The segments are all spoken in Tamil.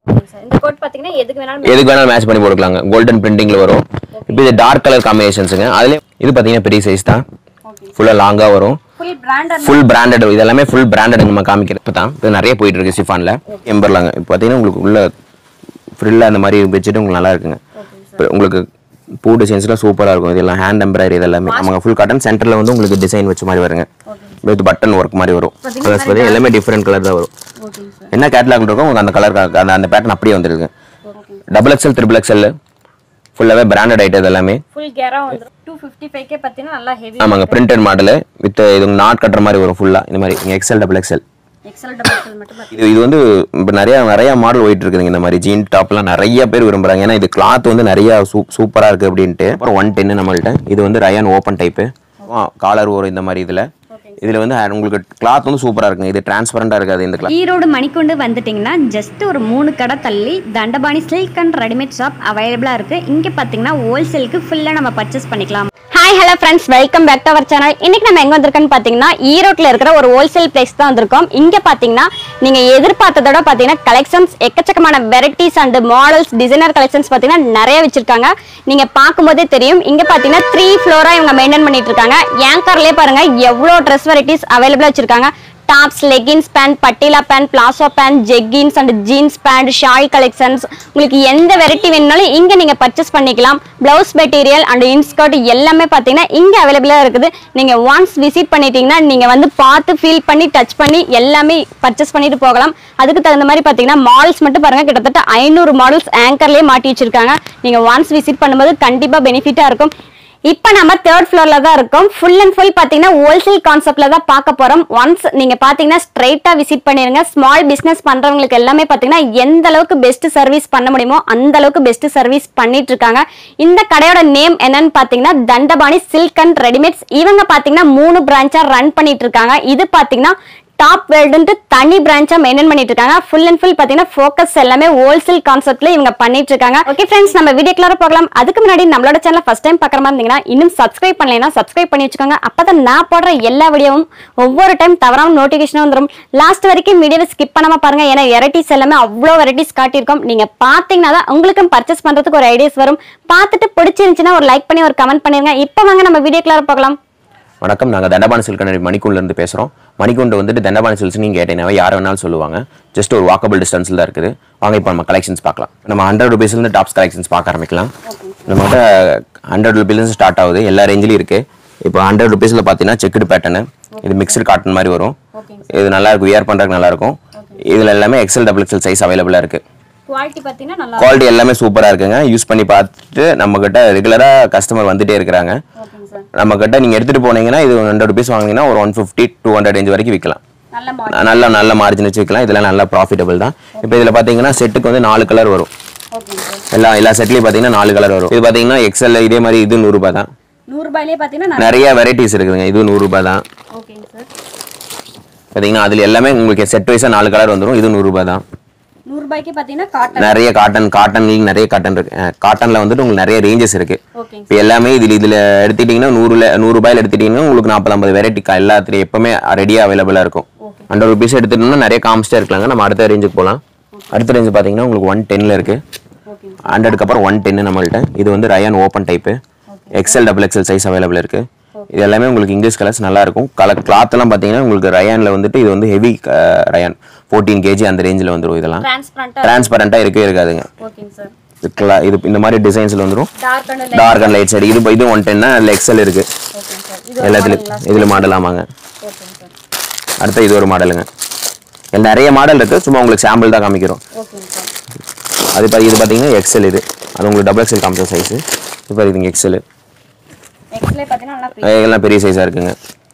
சார் இந்த கோட் பாத்தீங்கன்னா எதுக்கு வேணாலும் எதுக்கு வேணாலும் மேட்ச் பண்ணி போட்டுக்கலாங்க கோல்டன் பிரிண்டிங்ல வரும் இப்போ இது டார்க் கலர் காம்பினேஷன்ஸுங்க அதுல இது பார்த்தீங்கன்னா பெரிய சைஸ் தான் ஓகே ஃபுல்லாக லாங்காக வரும் ஃபுல் பிராண்டட் ஃபுல் பிராண்டட் இது எல்லாமே ஃபுல் பிராண்டட் நம்ம காமிக்கிறது இப்போ தான் இது நிறைய போயிட்டு இருக்கு சிஃபானில் எம்பர்லாங்க இப்போ பார்த்தீங்கன்னா உங்களுக்கு உள்ள ஃப்ரில்ல அந்த மாதிரி வச்சுட்டு உங்களுக்கு நல்லா இருக்குங்க இப்போ உங்களுக்கு பூ டிசைன்ஸ்லாம் சூப்பராக இருக்கும் இதெல்லாம் ஹேண்ட் எம்ப்ராய்டரி இது எல்லாமே நம்ம ஃபுல் காட்டன் சென்டரில் வந்து உங்களுக்கு டிசைன் வச்ச மாதிரி வருங்க வித் பட்டன் ஒர்க் மாதிரி வரும் கலர்ஸ் பார்த்தீங்கன்னா எல்லாமே டிஃப்ரெண்ட் கலர் தான் வரும் ஓகேங்க சார் என்ன கேட்லாக் இருக்கோ உங்களுக்கு அந்த கலர் அந்த அந்த பேட்டர்ன் அப்படியே வந்துருங்க டபுள் எக்ஸ்எல் ட்ரிபிள் எக்ஸ்எல் ஃபுல்லாகவே பிராண்டட் ஐட்டம் இது எல்லாமே ஃபுல் கேரா வந்துரும் டூ ஃபிஃப்டி ஃபைவ் கே பார்த்தீங்கன்னா நல்லா ஹெவி ஆமாங்க பிரிண்டட் மாடலு வித் இது நாட் கட்டுற மாதிரி வரும் ஃபுல்லாக இந்த மாதிரி XL double XL XL double XL மட்டும் பார்த்தீங்கன்னா இது இது வந்து இப்போ நிறைய நிறைய மாடல் போயிட்டு இருக்குதுங்க இந்த மாதிரி ஜீன் டாப்லாம் நிறைய பேர் விரும்புறாங்க ஏன்னா இது கிளாத் வந்து நிறைய சூ சூப்பராக இருக்கு அப்படின்ட்டு அப்புறம் ஒன் டென்னு நம்மள்ட்ட இது வந்து ரயான் ஓப்பன் டைப்பு காலர் வரும் இந்த மாதிரி இதில் இதில் வந்து உங்களுக்கு கிளாத் வந்து சூப்பராக இருக்குங்க இது டிரான்ஸ்பரண்டாக இருக்காது இந்த கிளாத் ஈரோடு மணிக்கொண்டு வந்துட்டிங்கன்னா ஜஸ்ட் ஒரு மூணு கடை தள்ளி Dandapani silk and readymade shop அவைலபிளாக இருக்குது இங்கே பார்த்தீங்கன்னா ஹோல்சேலுக்கு ஃபுல்லாக நம்ம பர்ச்சேஸ் பண்ணிக்கலாம் hi hello friends welcome back to our channel இன்னைக்கு நம்ம எங்கே வந்திருக்கோன்னு பார்த்தீங்கன்னா ஈரோட்டில் இருக்கிற ஒரு ஹோல்சேல் பிளேஸ் தான் வந்திருக்கோம் இங்கே பார்த்தீங்கன்னா நீங்கள் எதிர்பார்த்ததோட பார்த்தீங்கன்னா கலெக்ஷன்ஸ் எக்கச்சக்கமான varieties and models designer collections பார்த்தீங்கன்னா நிறைய வச்சிருக்காங்க நீங்கள் பார்க்கும்போதே தெரியும் இங்கே பார்த்தீங்கன்னா த்ரீ ஃப்ளோராக இவங்க மெயின்டைன் பண்ணிட்டு இருக்காங்க ஏங்கர்லேயே பாருங்க எவ்வளோ ட்ரெஸ் வெரைட்டிஸ் அவைலபிளாக வச்சிருக்காங்க tops leggings pant Patiala pant palazzo pant jeggings and jeans pant shawl collections உங்களுக்கு எந்த வெரைட்டி வேணுனாலும் இங்க நீங்க பர்ச்சேஸ் பண்ணிக்கலாம் பிளவுஸ் மெட்டீரியல் அண்ட் இன்ஸ்கர்ட் எல்லாமே பாத்தீங்கன்னா இங்க அவைலபிளா இருக்குது நீங்க ஒன்ஸ் விசிட் பண்ணிட்டீங்கன்னா நீங்க வந்து பார்த்து ஃபீல் பண்ணி டச் பண்ணி எல்லாமே பர்ச்சேஸ் பண்ணிட்டு போகலாம் அதுக்கு தகுந்த மாதிரி பாத்தீங்கன்னா மாடல்ஸ் மட்டும் பாருங்க கிட்டத்தட்ட ஐநூறு மாடல்ஸ் ஆங்கர்லயே மாட்டி வச்சிருக்காங்க நீங்க ஒன்ஸ் விசிட் பண்ணும்போது கண்டிப்பா பெனிஃபிட்டா இருக்கும் இப்போ நம்ம தேர்ட் ஃப்ளோர்ல தான் இருக்கோம் ஃபுல் அண்ட் ஃபுல் பாத்தீங்கன்னா ஹோல்சேல் கான்செப்ட்ல தான் பார்க்க போறோம் ஒன்ஸ் நீங்க பாத்தீங்கன்னா ஸ்ட்ரைட்டா விசிட் பண்ணிருங்க ஸ்மால் பிசினஸ் பண்றவங்களுக்கு எல்லாமே பாத்தீங்கன்னா எந்த அளவுக்கு பெஸ்ட் சர்வீஸ் பண்ண முடியுமோ அந்த அளவுக்கு பெஸ்ட் சர்வீஸ் பண்ணிட்டு இருக்காங்க இந்த கடையோட நேம் என்னன்னு பாத்தீங்கன்னா தண்டபாணி சில்க் அண்ட் ரெடிமேட்ஸ் இவங்க பாத்தீங்கன்னா மூணு பிரான்ச்சா ரன் பண்ணிட்டு இருக்காங்க இது பாத்தீங்கன்னா டாப் வேர்ல்டுன்ட்டு தனி பிரான்ச்சா மெயின்டைன் பண்ணிட்டு இருக்காங்க ஃபுல் அண்ட் ஃபுல் பாத்தீங்கன்னா ஃபோக்கஸ் எல்லாமே ஹோல்சேல் கான்செப்ட்ல இவங்க பண்ணிட்டு இருக்காங்க ஓகே ஃப்ரெண்ட்ஸ் நம்ம வீடியோ கிளார போகலாம் அதுக்கு முன்னாடி நம்மளோட சேனல் ஃபர்ஸ்ட் டைம் பார்க்குற மாதிரி இருந்தீங்கன்னா இன்னும் சப்ஸ்கிரைப் பண்ணலைன்னா சப்ஸ்கிரைப் பண்ணி வச்சுக்கோங்க அப்பதான் நான் போடுற எல்லா வீடியோவும் ஒவ்வொரு டைம் தவறாம நோட்டிஃபிகேஷன் வந்துடும் லாஸ்ட் வரைக்கும் வீடியோவை ஸ்கிப் பண்ணாம பாருங்க ஏன்னா வெரைட்டிஸ் எல்லாமே அவ்வளோ வெரைட்டிஸ் காட்டியிருக்கோம் நீங்க பாத்தீங்கன்னா தான் உங்களுக்கும் பர்ச்சேஸ் பண்றதுக்கு ஒரு ஐடியாஸ் வரும் பார்த்துட்டு பிடிச்சிருந்துச்சுன்னா ஒரு லைக் பண்ணி ஒரு கமெண்ட் பண்ணிருங்க இப்போ வாங்க நம்ம வீடியோ கிளார போகலாம் வணக்கம் நாங்கள் தண்டபாணி சில்க் மணிக்கூண்ட்ல இருந்து பேசுகிறோம் மணிக்கூண்டு வந்துட்டு தண்டபாணி சில்க்ஸ் நீங்கள் கேட்டீங்கன்னா யார் வேணாலும் சொல்லுவாங்க ஜஸ்ட் ஒரு வாக்கபிள் டிஸ்டன்ஸில் தான் இருக்குது வாங்க இப்போ நம்ம கலெக்ஷன்ஸ் பார்க்கலாம் நம்ம ஹண்ட்ரட் ருபீஸ்லேருந்து டாப்ஸ் கலெக்ஷன்ஸ் பார்க்க ஆரம்பிக்கலாம் நம்மகிட்ட ஹண்ட்ரட் ருபீஸ்லேருந்து ஸ்டார்ட் ஆகுது எல்லா ரேஞ்சிலையும் இருக்குது இப்போ ஹண்ட்ரட் ருபீஸில் பார்த்தீங்கன்னா செக்குடு பேட்டர்னு இது மிக்சடு காட்டன் மாதிரி வரும் இது நல்லா இருக்கும் வியர் பண்ணுறதுக்கு நல்லா இருக்கும் இதில் எல்லாமே எக்ஸல் டபுள் எக்ஸல் சைஸ் அவைலபிளாக இருக்குது குவாலிட்டி பார்த்தீங்கன்னா நல்லா குவாலிட்டி எல்லாமே சூப்பராக இருக்குங்க யூஸ் பண்ணி பார்த்துட்டு நம்மக்கிட்ட ரெகுலராக கஸ்டமர் வந்துட்டே இருக்கிறாங்க ஓகேங்க சார் நம்ம கிட்ட நீங்க எடுத்துட்டு போனீங்கன்னா இது ஹண்ட்ரட் ருபீஸ் வாங்கினீங்கன்னா ஒரு one fifty two hundred range வரைக்கும் விற்கலாம் நல்ல மாடல் நல்ல நல்ல மார்ஜின் வச்சு விற்கலாம் இதெல்லாம் நல்லா ப்ராஃபிட்டபிள் தான் இப்போ இதில் பார்த்தீங்கன்னா செட்டுக்கு வந்து நாலு கலர் வரும் ஓகேங்க சார் எல்லா எல்லா செட்லையும் பார்த்தீங்கன்னா நாலு கலர் வரும் இது பார்த்தீங்கன்னா எக்ஸல் இதே மாதிரி இது நூறுரூபா தான் நூறுரூபாயிலே பார்த்தீங்கன்னா நிறைய வெரைட்டிஸ் இருக்குதுங்க இது நூறுரூபா தான் ஓகேங்க சார் பார்த்தீங்கன்னா அதில் எல்லாமே உங்களுக்கு செட் வைஸாக நாலு கலர் வந்துடும் இது நூறுரூபா தான் நூறுரூபாய்க்கு பார்த்தீங்கன்னா காட்டன் நிறைய காட்டன் காட்டன் நிறைய காட்டன் இருக்கு காட்டனில் வந்துட்டு உங்களுக்கு நிறைய ரேஞ்சஸ் இருக்கு ஓகேங்க இப்போ எல்லாமே இதில் இதில் எடுத்துட்டீங்கன்னா நூறுல நூறு ரூபாயில எடுத்துட்டீங்கன்னா உங்களுக்கு நாற்பது ஐம்பது வெரைட்டி எல்லாத்துலையும் எப்பவுமே ரெடியாக அவைலபிளாக இருக்கும் ஹண்ட்ரட் ருபீஸ் எடுத்துட்டோம்னா நிறைய காமிச்சிட்டே இருக்கலாங்க நம்ம அடுத்த ரேஞ்சுக்கு போகலாம் அடுத்த ரேஞ்ச் பார்த்தீங்கன்னா உங்களுக்கு ஒன் டென்னில் இருக்கு ஓகேங்க ஹண்ட்ரடுக்கு அப்புறம் ஒன் டென்னு நம்மள்ட்ட இது வந்து rayon open type XL double XL size available இருக்கு இது எல்லாமே உங்களுக்கு இங்கிலீஷ் கலர்ஸ் நல்லா இருக்கும் கலர் கிளாத் எல்லாம் பார்த்தீங்கன்னா உங்களுக்கு ரயான்ல வந்துட்டு இது வந்து ஹெவி ரயான் ஃபோர்டீன் கேஜி அந்த ரேஞ்சில் வந்துடும் இதெல்லாம் டிரான்ஸ்பரண்ட்டாக டிரான்ஸ்பரண்ட்டாக இருக்கவே இருக்காதுங்க ஓகேங்க சார் இது cla- இது இந்த மாதிரி டிசைன்ஸ்ல வந்துடும் dark and dark and light side இது இது ஒன் டென்னா அதில் எக்ஸல் இருக்கு ஓகேங்க சார் இது எல்லாத்துலையும் இதில் மாடல் ஆமாங்க ஓகேங்க சார் அடுத்து இது ஒரு மாடலுங்க இதுல நிறைய மாடல் இருக்கு சும்மா உங்களுக்கு சாம்பிள் தான் காமிக்கிறோம் ஓகேங்க சார் அது பா- இது பார்த்தீங்கன்னா எக்ஸல் இது அது உங்களுக்கு டபுள் எக்ஸல் காமிச்ச சைஸ் இப்போ இதுங்க எக்ஸல் நெக்ஸ்ட்லேயே பார்த்தீங்கன்னா நல்லா ஃப்ரீ எல்லாம் பெரிய சைஸாக இருக்குங்க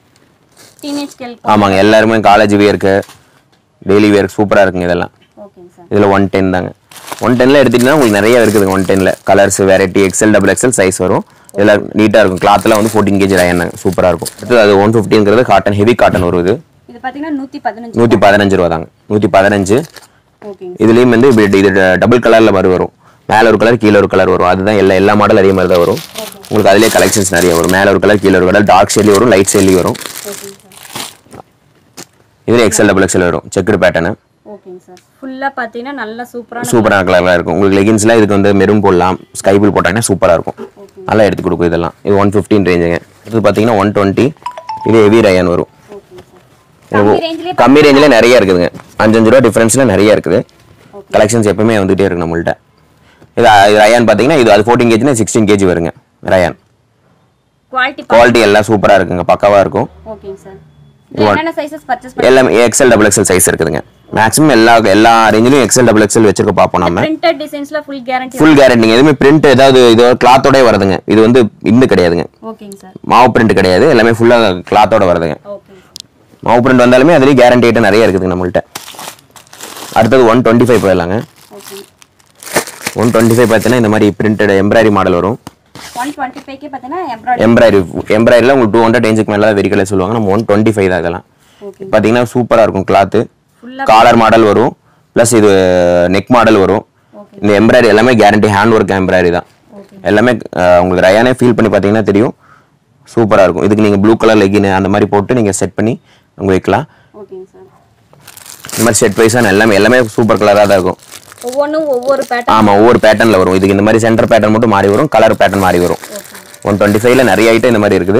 டீனேஜ் கேள் ஆமாங்க எல்லாருமே காலேஜ் வியருக்கு டெய்லி வியர் சூப்பராக இருக்குங்க இதெல்லாம் ஓகேங்க சார் இதில் ஒன் டென் தாங்க ஒன் டென்னில் எடுத்துட்டீங்கன்னா உங்களுக்கு நிறைய இருக்குதுங்க ஒன் டென்னில் colours variety XL double XL size வரும் இதெல்லாம் நீட்டாக இருக்கும் கிளாத்லாம் வந்து ஃபோர்டீன் கேஜி ரயன் சூப்பராக இருக்கும் அடுத்தது அது ஒன் ஃபிஃப்டிங்கிறது காட்டன் ஹெவி காட்டன் வருது இது பார்த்தீங்கன்னா நூற்றி பதினஞ்சு நூற்றி பதினஞ்சு ரூபா தாங்க நூற்றி பதினஞ்சு ஓகேங்க இதுலேயும் வந்து இப்படி இது டபுள் கலரில் மாதிரி வரும் மேலே ஒரு கலர் கீழே ஒரு கலர் வரும் அதுதான் எல்லா எல்லா மாடல் அதே மாதிரி தான் வரும் உங்களுக்கு அதிலே கலெக்ஷன்ஸ் நிறைய வரும் மேலே ஒரு கலர் கீழே ஒரு கலர் டார்க் ஷேட்லேயும் வரும் லைட் ஷேட்லேயும் வரும் ஓகேங்க சார் இதில் எக்ஸல் டபுள் எக்ஸல் வரும் செக்குடு பேட்டர்னு ஓகேங்க சார் ஃபுல்லா பாத்தீங்கன்னா நல்ல சூப்பரான சூப்பரான கலர்லாம் இருக்கும் உங்களுக்கு லெகின்ஸ்லாம் இதுக்கு வந்து மெரூன் போடலாம் ஸ்கை ப்ளூ போட்டாங்கன்னா சூப்பராக இருக்கும் நல்லா எடுத்து கொடுக்கும் இதெல்லாம் இது ஒன் ஃபிஃப்டின் ரேஞ்சுங்க இது பார்த்தீங்கன்னா ஒன் டுவெண்ட்டி இது ஹெவி ரயான் வரும் ஓகேங்க சார் கம்மி ரேஞ்சிலே கம்மி ரேஞ்சில் நிறைய இருக்குதுங்க அஞ்சு அஞ்சு ரூபா டிஃப்ரென்ஸில் நிறைய இருக்குது கலெக்ஷன்ஸ் எப்பவுமே வந்துகிட்டே இருக்கு நம்மள்ட்ட இது இது ரயான் பார்த்தீங்கன்னா இது அது ஃபோர்டீன் கேஜினா சிக்ஸ்டீன் கேஜி வருங்க ரயான் குவாலிட்டி குவாலிட்டி எல்லாம் சூப்பராக இருக்குங்க பக்காவாக இருக்கும் ஓகேங்க சார் இது என்னென்ன சைஸஸ் பர்ச்சேஸ் பண்ணி எல்லாமே எக்ஸல் டபுள் எக்ஸல் சைஸ் இருக்குதுங்க மேக்ஸிமம் எல்லா எல்லா ரேஞ்சிலும் எக்ஸல் டபுள் எக்ஸல் வச்சிருக்க பார்ப்போம் நம்ம பிரிண்டட் டிசைன்ஸ்ல ஃபுல் கேரண்டி ஃபுல் கேரண்டிங்க எதுவுமே பிரிண்ட் ஏதாவது இது கிளாத்தோடய வருதுங்க இது வந்து இந்த கிடையாதுங்க ஓகேங்க சார் மாவு பிரிண்ட் கிடையாது எல்லாமே ஃபுல்லாக கிளாத்தோட வருதுங்க ஓகேங்க மாவு பிரிண்ட் வந்தாலுமே அதுலேயும் கேரண்டி ஐட்டம் நிறைய இருக்குதுங்க நம்மள்ட்ட அடுத்தது ஒன் டுவெண்ட்டி ஃபைவ் போயிடலாங்க ஓகே ஒன் டுவெண்ட்டி ஃபைவ் பார்த்தீங்கன்னா இந்த மாதிரி பிரிண்டட் எம்ப்ராய்டரி மாடல் வரும் ஒன் டுவெண்ட்டி ஃபைவ்க்கு பார்த்தீங்கன்னா எம்ப்ராய்டரி எம்ப்ராய்டரி எம்ப்ராய்டரியில் உங்களுக்கு டூ ஹண்ட்ரட் ரேஞ்சுக்கு மேலே வெரி கலர் சொல்லுவாங்க நம்ம ஒன் டுவெண்ட்டி ஃபைவ் தான் இதெல்லாம் ஓகே பார்த்தீங்கன்னா சூப்பராக இருக்கும் கிளாத்து ஃபுல்லா காலர் மாடல் வரும் ப்ளஸ் இது நெக் மாடல் வரும் ஓகே இந்த எம்ப்ராய்டரி எல்லாமே கேரண்டி ஹேண்ட் ஒர்க் எம்ப்ராய்டரி தான் ஓகே எல்லாமே அஹ், உங்களுக்கு ரயானே ஃபீல் பண்ணி பார்த்தீங்கன்னா தெரியும் சூப்பராக இருக்கும் இதுக்கு நீங்கள் ப்ளூ கலர் லெகின் அந்த மாதிரி போட்டு நீங்கள் செட் பண்ணி உங்க வைக்கலாம் ஓகேங்க சார் இந்த மாதிரி செட் வைஸாக எல்லாமே எல்லாமே சூப்பர் கலராக தான் இருக்கும் ஒவ்வொன்றும் ஒவ்வொரு பேட்டர்ன் ஆமாம் ஒவ்வொரு பேட்டர்னில் வரும் இதுக்கு இந்த மாதிரி சென்டர் பேட்டர்ன் மட்டும் மாறி வரும் கலர் பேட்டர்ன் மாறி வரும் ஒன் டுவெண்ட்டி ஃபைவ்ல நிறைய ஐட்டம் இந்த மாதிரி இருக்குது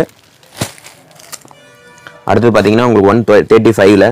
அடுத்து பார்த்தீங்கன்னா உங்களுக்கு ஒன் தேர்ட்டி ஃபைவ்ல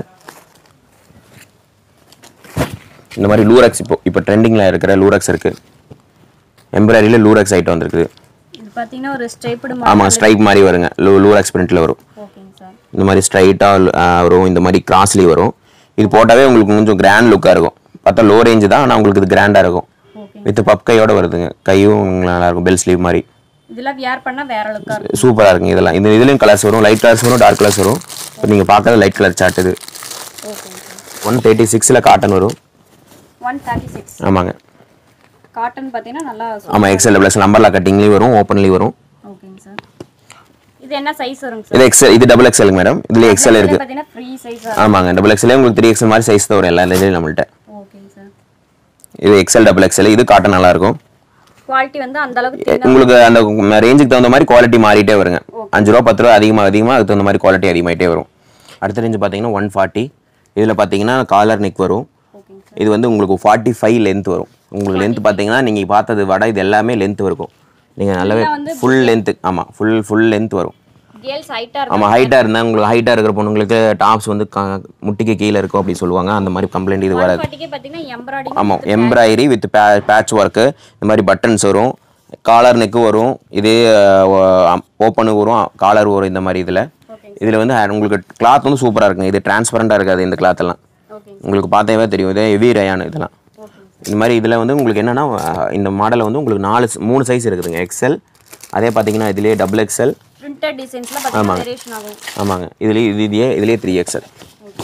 இந்த மாதிரி லூரக்ஸ் இப்போ இப்போ ட்ரெண்டிங்கில் இருக்கிற லூரக்ஸ் இருக்குது எம்ப்ராய்டரியில் லூரக்ஸ் ஐட்டம் வந்திருக்குது இது பார்த்தீங்கன்னா ஒரு ஸ்ட்ரைப்டு ஆமாம் ஸ்ட்ரைப் மாதிரி வருங்க லூ லூரக்ஸ் பிரிண்ட்டில் வரும் ஓகேங்க சார் இந்த மாதிரி ஸ்ட்ரைட்டாக வரும் இந்த மாதிரி கிராஸ்லி வரும் இது போட்டாவே உங்களுக்கு கொஞ்சம் கிராண்ட் லுக்காக இருக்கும் பார்த்தா லோ ரேஞ்சு தான் ஆனால் உங்களுக்கு இது கிராண்டாக இருக்கும் ஓகே வித் பப் கையோட வருதுங்க கையும் நல்லா இருக்கும் பெல் ஸ்லீவ் மாதிரி இதெல்லாம் வியர் பண்ணா வேற லுக்கா இருக்கும் சூப்பராக இருக்குங்க இதெல்லாம் இந்த இதுலேயும் கலர்ஸ் வரும் லைட் கலர்ஸ் வரும் டார்க் கலர்ஸ் வரும் இப்போ நீங்கள் பார்க்கறது லைட் கலர் சார்ட் இது ஓகேங்க சார் ஒன் தேர்ட்டி சிக்ஸில் காட்டன் வரும் ஒன் தேர்ட்டி சிக்ஸ் ஆமாங்க காட்டன் பார்த்தீங்கன்னா நல்லா ஆமாம் எக்ஸல் ப்ளஸ் நம்பர்லாம் கட்டிங்லேயும் வரும் ஓப்பன்லேயும் வரும் ஓகேங்க சார் இது என்ன சைஸ் வருங்க சார் இது எக்ஸல் இது டபுள் எக்ஸலுங்க மேடம் இதுல எக்ஸல் இருக்கு பார்த்தீங்கன்னா ஃப்ரீ சைஸ் ஆமாங்க டபுள் எக்ஸலே உங்களுக்கு த்ரீ எக்ஸல் மாதிரி சைஸ் தான் வரும் எல்லா ரேஞ்சிலும் நம்மள்ட்ட ஓகேங்க சார் இது எக்ஸல் டபுள் எக்ஸல் இது காட்டன் நல்லா இருக்கும் குவாலிட்டி வந்து அந்த அளவுக்கு thin ஆ- உங்களுக்கு அந்த ரேஞ்சுக்கு தகுந்த மாதிரி குவாலிட்டி மாறிட்டே வருங்க அஞ்சு ரூபா பத்து ரூபா அதிகமாக அதிகமாக அதுக்கு தகுந்த மாதிரி குவாலிட்டி அதிகமாயிட்டே வரும் அடுத்த ரேஞ்சு பார்த்தீங்கன்னா ஒன் ஃபார்ட்டி இதில் பார்த்தீங்கன்னா காலர் நெக் வரும் ஓகேங்க சார் இது வந்து உங்களுக்கு ஃபார்ட்டி ஃபைவ் லென்த் வரும் உங்களுக்கு லென்த் பார்த்தீங்கன்னா நீங்கள் பார்த்தது வட இது எல்லாமே லென்த் இருக்கும் நீங்கள் நல்லாவே ஃபுல் லென்த்து ஆமாம் ஃபுல் ஃபுல் லென்த் வரும் கேர்ள்ஸ் ஹைட்டா இருக்கும் ஆமாம் ஹைட்டாக இருந்தால் உங்களுக்கு ஹைட்டாக இருக்கிற பொண்ணுங்களுக்கு டாப்ஸ் வந்து க- முட்டிக்கு கீழே இருக்கும் அப்படி சொல்லுவாங்க அந்த மாதிரி கம்ப்ளைண்ட் இது வராது ஃபார்ட்டிக்கே பார்த்தீங்கன்னா எம்ப்ராய்டிங் ஆமாம் எம்ப்ராய்டரி வித் பேட்ச் ஒர்க்கு இந்த மாதிரி பட்டன்ஸ் வரும் காலர் நெக்கு வரும் இதே ஓப்பனு வரும் காலர் வரும் இந்த மாதிரி இதில் ஓகேங்க இதில் வந்து ha- உங்களுக்கு கிளாத் வந்து சூப்பராக இருக்குங்க இது டிரான்ஸ்பரண்டாக இருக்காது இந்த கிளாத் எல்லாம் ஓகேங்க உங்களுக்கு பார்த்தவே தெரியும் இதே ஹெவி ரயான் இதெல்லாம் ஓகேங்க இந்த மாதிரி இதில் வந்து உங்களுக்கு என்னென்னா இந்த மாடலில் வந்து உங்களுக்கு நாலு மூணு சைஸ் இருக்குதுங்க எக்ஸல் அதே பார்த்தீங்கன்னா இதுலேயே டபுள் எக்ஸல் பிரிண்டட் டிசைன்ஸ்ல பார்த்தீங்கன்னா வேரியேஷன் ஆகும் ஆமாங்க இதுலேயே இது இதுலேயே இதுலேயே த்ரீ எக்ஸல் ஓகே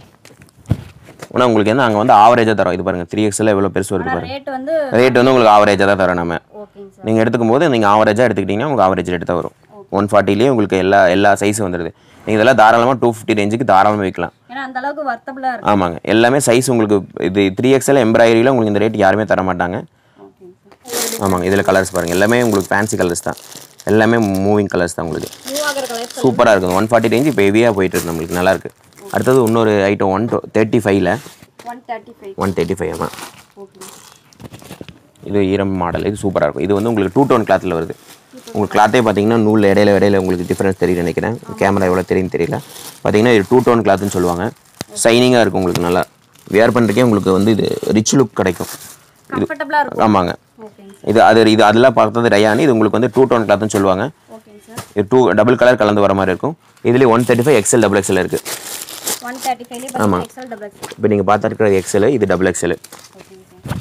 ஆனால் உங்களுக்கு என்ன அங்கே வந்து ஆவரேஜாக தரோம் இது பாருங்கள் த்ரீ எக்ஸல் எவ்வளோ பெருசு வருது பாருங்க ரேட் வந்து ரேட் வந்து உங்களுக்கு ஆவரேஜாக தான் தரோம் நம்ம ஓகேங்க சார் நீங்கள் எடுத்துக்கும் போது நீங்கள் ஆவரேஜாக எடுத்துக்கிட்டிங்கன்னா உங்களுக்கு ஆவரேஜ் ரேட் தான் வரும் ஒன் ஃபார்ட்டிலேயே உங்களுக்கு எல்லா எல்லா சைஸும் வந்துடுது நீங்கள் இதெல்லாம் தாராளமாக டூ ஃபிஃப்டி ரேஞ்சுக்கு தாராளமாக வைக்கலாம் ஏன்னா அந்த அளவுக்கு வர்த்தபிளா இருக்கு ஆமாங்க எல்லாமே சைஸ் உங்களுக்கு இது த்ரீ எக்ஸல் எம்ப்ராய்டரியில் உங்களுக்கு இந்த ரேட் யாருமே தர மாட்டாங்க ஓகேங்க சார் ஆமாங்க இதில் கலர்ஸ் பாருங்கள் எல்லாமே உங்களுக்கு ஃபேன்சி கலர்ஸ் தான் எல்லாமே மூவிங் கலர்ஸ் தான் உங்களுக்கு மூவ் ஆகிற கலர் சூப்பராக இருக்குது ஒன் ஃபார்ட்டி ரேஞ்சு இப்போ ஹெவியாக போயிட்டு இருக்கு நம்மளுக்கு நல்லா இருக்கு அடுத்தது இன்னொரு ஐட்டம் ஒன் தேர்ட்டி ஃபைவ்ல one thirty five one thirty five ஆமாம் ஓகேங்க இது ஈரம் மாடல் இது சூப்பராக இருக்கும் இது வந்து உங்களுக்கு டூ டோன் கிளாத்தில் வருது உங்களுக்கு கிளாத்தே பார்த்தீங்கன்னா நூல் இடையில இடையில உங்களுக்கு டிஃப்ரென்ஸ் தெரியும் நினைக்கிறேன் கேமரா எவ்வளோ தெரியும் தெரியல பார்த்தீங்கன்னா இது டூ டோன் கிளாத்னு சொல்லுவாங்க ஷைனிங்காக இருக்கும் உங்களுக்கு நல்லா வேர் பண்ணுறதுக்கே உங்களுக்கு வந்து இது ரிச் லுக் கிடைக்கும் கம்ஃபர்டபுளா இருக்கும் ஆமாங்க ஓகேங்க இது அது இது அதெல்லாம் பார்த்தது ரயானி இது உங்களுக்கு வந்து டூ டோன் கிளாத்னு சொல்லுவாங்க ஓகேங்க சார் இது டூ டபுள் கலர் கலந்து வர மாதிரி இருக்கும் இதுலேயே one thirty five XL double XL இருக்குது ஒன் தேர்ட்டி ஃபைவ்லேயே பார்த்தீங்கன்னா எக்ஸல் டபுள் எக்ஸல் இப்போ நீங்கள் பார்த்துட்டு இருக்கிறது எக்ஸல் இது டபுள் எக்ஸல் ஓகேங்க சார்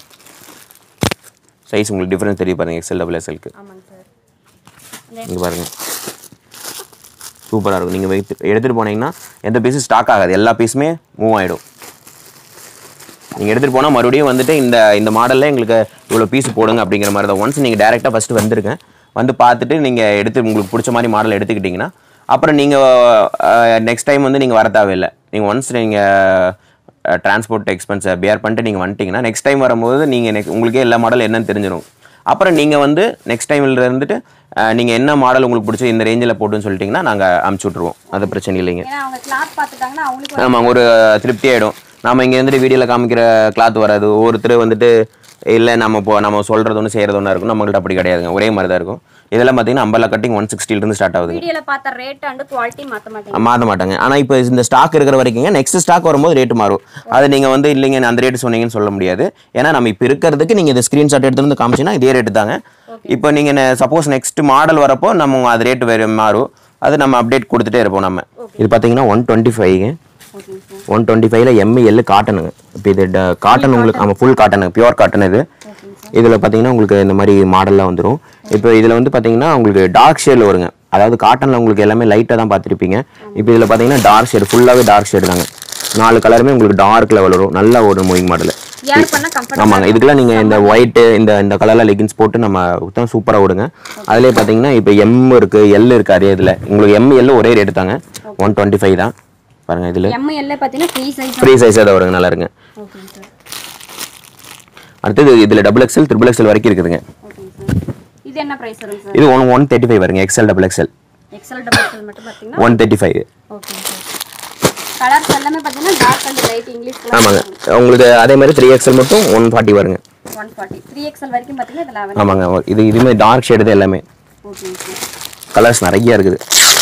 சைஸ் உங்களுக்கு டிஃப்ரென்ஸ் தெரியும் பாருங்க எக்ஸல் டபுள் எக்ஸலுக்கு ஆமாங்க சார் இங்கே பாருங்க சூப்பராக இருக்கும் நீங்கள் வைத்து எடுத்துகிட்டு போனீங்கன்னா எந்த பீஸும் ஸ்டாக் ஆகாது எல்லா பீஸுமே மூவ் ஆகிடும் நீங்கள் எடுத்துகிட்டு போனால் மறுபடியும் வந்துட்டு இந்த இந்த மாடலில் எங்களுக்கு இவ்வளோ பீஸ் போடுங்க அப்படிங்கிற மாதிரி தான் ஒன்ஸ் நீங்கள் டேரெக்டாக ஃபஸ்ட்டு வந்துருங்க வந்து பார்த்துட்டு நீங்கள் எடுத்து உங்களுக்கு பிடிச்ச மாதிரி மாடல் எடுத்துக்கிட்டிங்கன்னா அப்புறம் நீங்கள் நெக்ஸ்ட் டைம் வந்து நீங்கள் வர தேவையில்லை நீங்கள் ஒன்ஸ் நீங்கள் டிரான்ஸ்போர்ட் எக்ஸ்பென்ஸை பியர் பண்ணிட்டு நீங்கள் வந்துட்டீங்கன்னா நெக்ஸ்ட் டைம் வரும்போது நீங்கள் நெக்ஸ்ட் உங்களுக்கே எல்லா மாடல் என்னன்னு தெரிஞ்சிடும் அப்புறம் நீங்கள் வந்து நெக்ஸ்ட் டைமில் இருந்துட்டு நீங்கள் என்ன மாடல் உங்களுக்கு பிடிச்ச இந்த ரேஞ்சில் போட்டுன்னு சொல்லிட்டீங்கன்னா நாங்கள் அமுச்சு விட்ருவோம் அது பிரச்சனை இல்லைங்க ஏன்னா அவங்க கிளாத் பார்த்துட்டாங்கன்னா அவங்களுக்கு ஆமாம் ஒரு திருப்தி ஆகிடும் நாம இங்கே வந்துட்டு வீடியோவில் காமிக்கிற கிளாத் வராது ஒவ்வொருத்தர் வந்துட்டு இல்லை நம்ம இப்போ நம்ம சொல்கிறது ஒன்று செய்கிறது ஒன்றா இருக்கும் நம்மள்ட்ட அப்படி கிடையாதுங்க ஒரே மாதிரி தான் இருக்கும் இதெல்லாம் பார்த்தீங்கன்னா அம்பர்லா கட்டிங் ஒன் இருந்து ஸ்டார்ட் ஆகுதுங்க வீடியோல பார்த்த ரேட் அண்ட் குவாலிட்டி மாத்த மாட்டீங்க மாற்ற மாட்டாங்க ஆனால் இப்போ இந்த ஸ்டாக் இருக்கிற வரைக்கும் நெக்ஸ்ட் ஸ்டாக் வரும்போது ரேட்டு மாறும் அது நீங்கள் வந்து இல்லைங்க அந்த ரேட்டு சொன்னீங்கன்னு சொல்ல முடியாது ஏன்னா நம்ம இப்போ இருக்கிறதுக்கு நீங்கள் இந்த ஸ்க்ரீன்ஷாட் எடுத்து வந்து காமிச்சிங்கன்னா இதே ரேட்டு தாங்க இப்போ நீங்கள் சப்போஸ் நெக்ஸ்ட் மாடல் வரப்போ நம்ம அது ரேட்டு வேறு மாறும் அது நம்ம அப்டேட் கொடுத்துட்டே இருப்போம் நம்ம இது பார்த்தீங்கன்னா ஒன் டுவெண்ட்டி ஃபைவ் ஓகேங்க சார் ஒன் டுவெண்ட்டி ஃபைவ்ல எம்இ எல் காட்டனுங்க இப்போ இது காட்டன் உங்களுக்கு ஆமாம் ஃபுல் காட்டனுங்க பியூர் காட்டன் இது இதில் பார்த்தீங்கன்னா உங்களுக்கு இந்த மாதிரி மாடல்லாம் வந்துடும் இப்போ இதில் வந்து பார்த்தீங்கன்னா உங்களுக்கு டார்க் ஷேடில் வருங்க அதாவது காட்டனில் உங்களுக்கு எல்லாமே லைட்டாக தான் பார்த்துருப்பீங்க இப்போ இதில் பார்த்தீங்கன்னா டார்க் ஷேடு ஃபுல்லாகவே டார்க் ஷேடு தாங்க நாலு கலருமே உங்களுக்கு டார்க்கில் வளரும் நல்ல ஒரு மூவிங் மாடல் ஏர் பண்ணா கம்ஃபர்ட் ஆமாங்க இதுக்கெல்லாம் நீங்கள் இந்த ஒயிட்டு இந்த இந்த கலரில் லெகின்ஸ் போட்டு நம்ம தான் சூப்பராக விடுங்க அதுலேயே பார்த்தீங்கன்னா இப்போ எம் இருக்குது எல் இருக்குது அதே இதில் உங்களுக்கு எம் எல் ஒரே ரேட்டு தாங்க ஒன் டுவெண்ட்டி ஃபைவ் தான் பாருங்கள் இதில் எம் எல்ல பாத்தீங்கன்னா ஃப்ரீ சைஸ் ஃப்ரீ சைஸாக தான் வருங்க நல்லா இருங்க ஓகேங்க சார் அடுத்தது இதில் டபுள் எக்ஸ்எல் ட்ரிபிள் எக்ஸ்எல் வரைக்கும் இருக்குதுங்க ஓகேங்க சார் இது என்ன பிரைஸ் வருங்க சார் இது ஒன் ஒன் தேர்ட்டி ஃபைவ் வருங்க XL double XL XL double XL மட்டும் பாத்தீங்கன்னா ஒன் தேர்ட்டி ஃபைவ் ஓகேங்க சார் கலர்ஸ் எல்லாமே பாத்தீங்கன்னா டார்க் அண்ட் லைட் இங்கிலீஷ் ஆமாங்க உங்களுக்கு அதே மாதிரி த்ரீ எக்ஸ்எல் மட்டும் ஒன் ஃபார்ட்டி வருங்க ஒன் ஃபார்ட்டி த்ரீ எக்ஸல் வரைக்கும் பாத்தீங்கன்னா இதுல அவன் ஆமாங்க இது இதுவுமே டார்க் ஷேடு தான் எல்லாமே ஓகேங்க சார் கலர்ஸ் நிறைய இருக்குது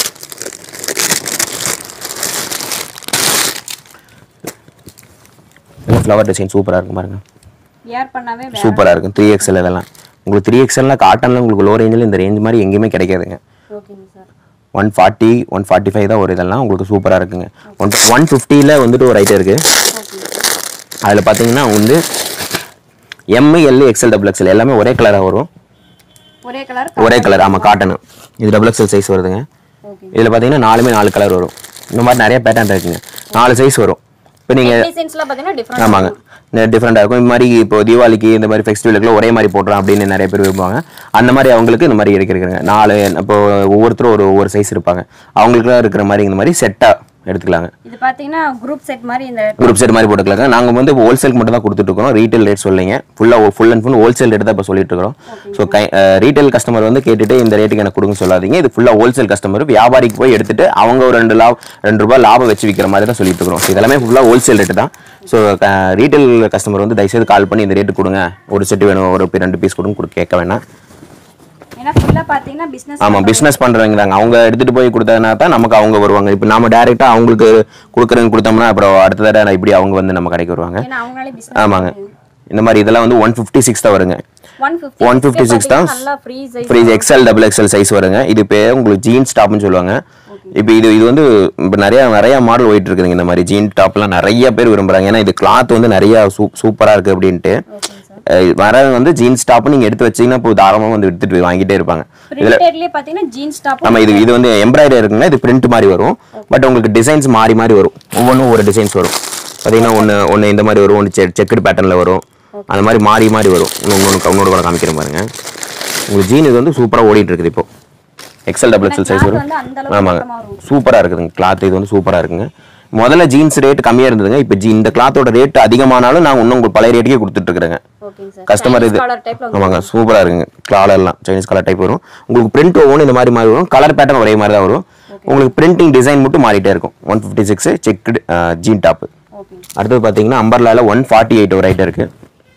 இதெல்லாம் ஃப்ளவர் டிசைன் சூப்பராக இருக்கும் பாருங்க ஏர் பண்ணாவே வேற சூப்பராக இருக்கும் த்ரீ எக்ஸ்எல் இதெல்லாம் உங்களுக்கு த்ரீ எக்ஸ்எல்லாம் காட்டனில் உங்களுக்கு லோ ரேஞ்சில் இந்த ரேஞ்ச் மாதிரி எங்கேயுமே கிடைக்காதுங்க ஓகேங்க sir one forty one forty five தான் ஒரு இதெல்லாம் உங்களுக்கு சூப்பராக இருக்குங்க ஒன் ஒன் ஃபிஃப்டியில் வந்துட்டு ஒரு ஐட்டம் இருக்குது ஓகேங்க சார் அதில் பார்த்தீங்கன்னா வந்து M L XL double XL எல்லாமே ஒரே கலராக வரும் ஒரே கலர் ஒரே கலர் ஆமாம் காட்டனு இது டபுள் எக்ஸ்எல் சைஸ் வருதுங்க ஓகே இதில் பார்த்தீங்கன்னா நாலுமே நாலு கலர் வரும் இந்த மாதிரி நிறைய பேட்டர்ன் இருக்குங்க நாலு சைஸ் வரும் இப்போ நீங்கள் டிசைன்ஸ்லாம் பாத்தீங்கன்னா டிஃபரெண்ட் ஆமாங்க டிஃப்ரெண்டாக இருக்கும் இந்த மாதிரி இப்போ தீபாவளிக்கு இந்த மாதிரி ஃபெஸ்டிவலுக்குலாம் ஒரே மாதிரி போட்டுறோம் அப்படின்னு நிறைய பேர் விரும்புவாங்க அந்த மாதிரி அவங்களுக்கு இந்த மாதிரி இருக்கிறாங்க நாலு இப்போ ஒவ்வொருத்தரும் ஒரு ஒவ்வொரு சைஸ் இருப்பாங்க அவங்களுக்குலாம் இருக்கிற மாதிரி இந்த மாதிரி செட்டாக எடுத்துக்கலாங்க இது பாத்தீங்கன்னா குரூப் செட் மாதிரி இந்த குரூப் செட் மாதிரி போட்டுக்கலாங்க நாங்கள் வந்து ஹோல்சேலுக்கு மட்டும் தான் கொடுத்துட்டு இருக்கோம் ரீட்டைல் ரேட் சொல்லிங்க ஃபுல்லாக full and full wholesale rate தான் இப்போ சொல்லிட்டு இருக்கோம் ஸோ கை ரீட்டைல் கஸ்டமர் வந்து கேட்டுட்டு இந்த ரேட்டுக்கு எனக்கு கொடுங்க சொல்லாதீங்க இது ஃபுல்லாக ஹோல்சேல் கஸ்டமர் வியாபாரிக்கு போய் எடுத்துட்டு அவங்க ஒரு ரெண்டு லாபம் ரெண்டு ரூபாய் லாபம் வச்சு விற்கிற மாதிரி தான் சொல்லிட்டு இருக்கிறோம் So, இதெல்லாமே ஃபுல்லாக ஹோல்சேல் ரேட்டு தான் ஸோ ரீட்டைல் கஸ்டமர் வந்து தயவுசெய்து கால் பண்ணி இந்த ரேட்டு கொடுங்க ஒரு செட்டு வேணும் ஒரு பி- ரெண்டு பீஸ் கொடுங்க கொடு- கேட்க வேணாம் ஏன்னா ஃபுல்லா பாத்தீங்கன்னா பிசினஸ் ஆமாம் பிஸ்னஸ் பண்ணுறவங்க தாங்க அவங்க எடுத்துகிட்டு போய் கொடுத்ததுனா தான் நமக்கு அவங்க வருவாங்க இப்போ நாம டேரெக்டாக அவங்களுக்கு கொடுக்குறேன்னு கொடுத்தோம்னா அப்புறம் அடுத்த தடவை இப்படி அவங்க வந்து நம்ம கடைக்கு வருவாங்க ஏன்னா அவங்களே பிசினஸ் ஆமாங்க இந்த மாதிரி இதெல்லாம் வந்து ஒன் ஃபிஃப்டி சிக்ஸ் தான் வருங்க one fifty one fifty six தான் நல்லா free size free XL double XL size வருங்க இது இப்போ உங்களுக்கு ஜீன்ஸ் டாப்னு சொல்லுவாங்க இப்போ இது இது வந்து இப்போ நிறைய நிறைய மாடல் போயிட்டு இருக்குதுங்க இந்த மாதிரி ஜீன் டாப்லாம் நிறைய பேர் விரும்புறாங்க ஏன்னா இது கிளாத் வந்து நிறைய சூப் சூப்பராக இருக்கு அப்படின்ட்டு ஓகேங்க சார் அஹ் வரவங்க வந்து ஜீன்ஸ் டாப் நீங்கள் எடுத்து வச்சீங்கன்னா இப்போ தாராளமாக வந்து எடுத்துட்டு போய் வாங்கிட்டே இருப்பாங்க பிரிண்டட்லயே பாத்தீங்கன்னா ஜீன்ஸ் டாப் நம்ம இது இது வந்து எம்ப்ராய்டரி இருக்குங்க இது பிரிண்ட் மாதிரி வரும் பட் உங்களுக்கு டிசைன்ஸ் மாறி மாறி வரும் ஒவ்வொன்றும் ஒரு டிசைன்ஸ் வரும் பார்த்தீங்கன்னா ஒன்று ஒன்று இந்த மாதிரி வரும் ஒன்று செ செக்குடு பேட்டர்னில் வரும் அந்த மாதிரி மாறி மாறி வரும் இன்னொன்று இன்னொரு கூட காமிக்கிறேன் பாருங்க உங்களுக்கு ஜீன் இது வந்து சூப்பராக ஓடிட்டு இருக்குது இப்போ XL double XL size cloth வரும் வந்து அந்த அளவுக்கு ஆமாங்க மொத்தமா வரும். சூப்பராக இருக்குதுங்க கிளாத் இது வந்து சூப்பராக இருக்குங்க முதல்ல ஜீன்ஸ் ரேட் கம்மியாக இருந்ததுங்க இப்போ ஜீ இந்த கிளாத்தோட ரேட் அதிகமானாலும் நான் இன்னும் உங்களுக்கு பழைய ரேட்டுக்கே கொடுத்துட்டு இருக்கிறேங்க ஓகேங்க சார் கஸ்டமர் இது கலர் டைப்ல ஆமாங்க சூப்பராக இருக்குங்க கலர்லாம் சைனீஸ் கலர் டைப் வரும் உங்களுக்கு பிரிண்ட் ஒவ்வொன்று இந்த மாதிரி மாதிரி வரும் கலர் பேட்டர்ன் ஒரே மாதிரி தான் வரும் உங்களுக்கு பிரிண்டிங் டிசைன் மட்டும் மாறிட்டே இருக்கும் one fifty six checked jean top ஓகேங்க அடுத்தது பார்த்தீங்கன்னா அம்பர்லாவில் ஒன் ஃபார்ட்டி எயிட் ஒரு ஐட்டம் இருக்குது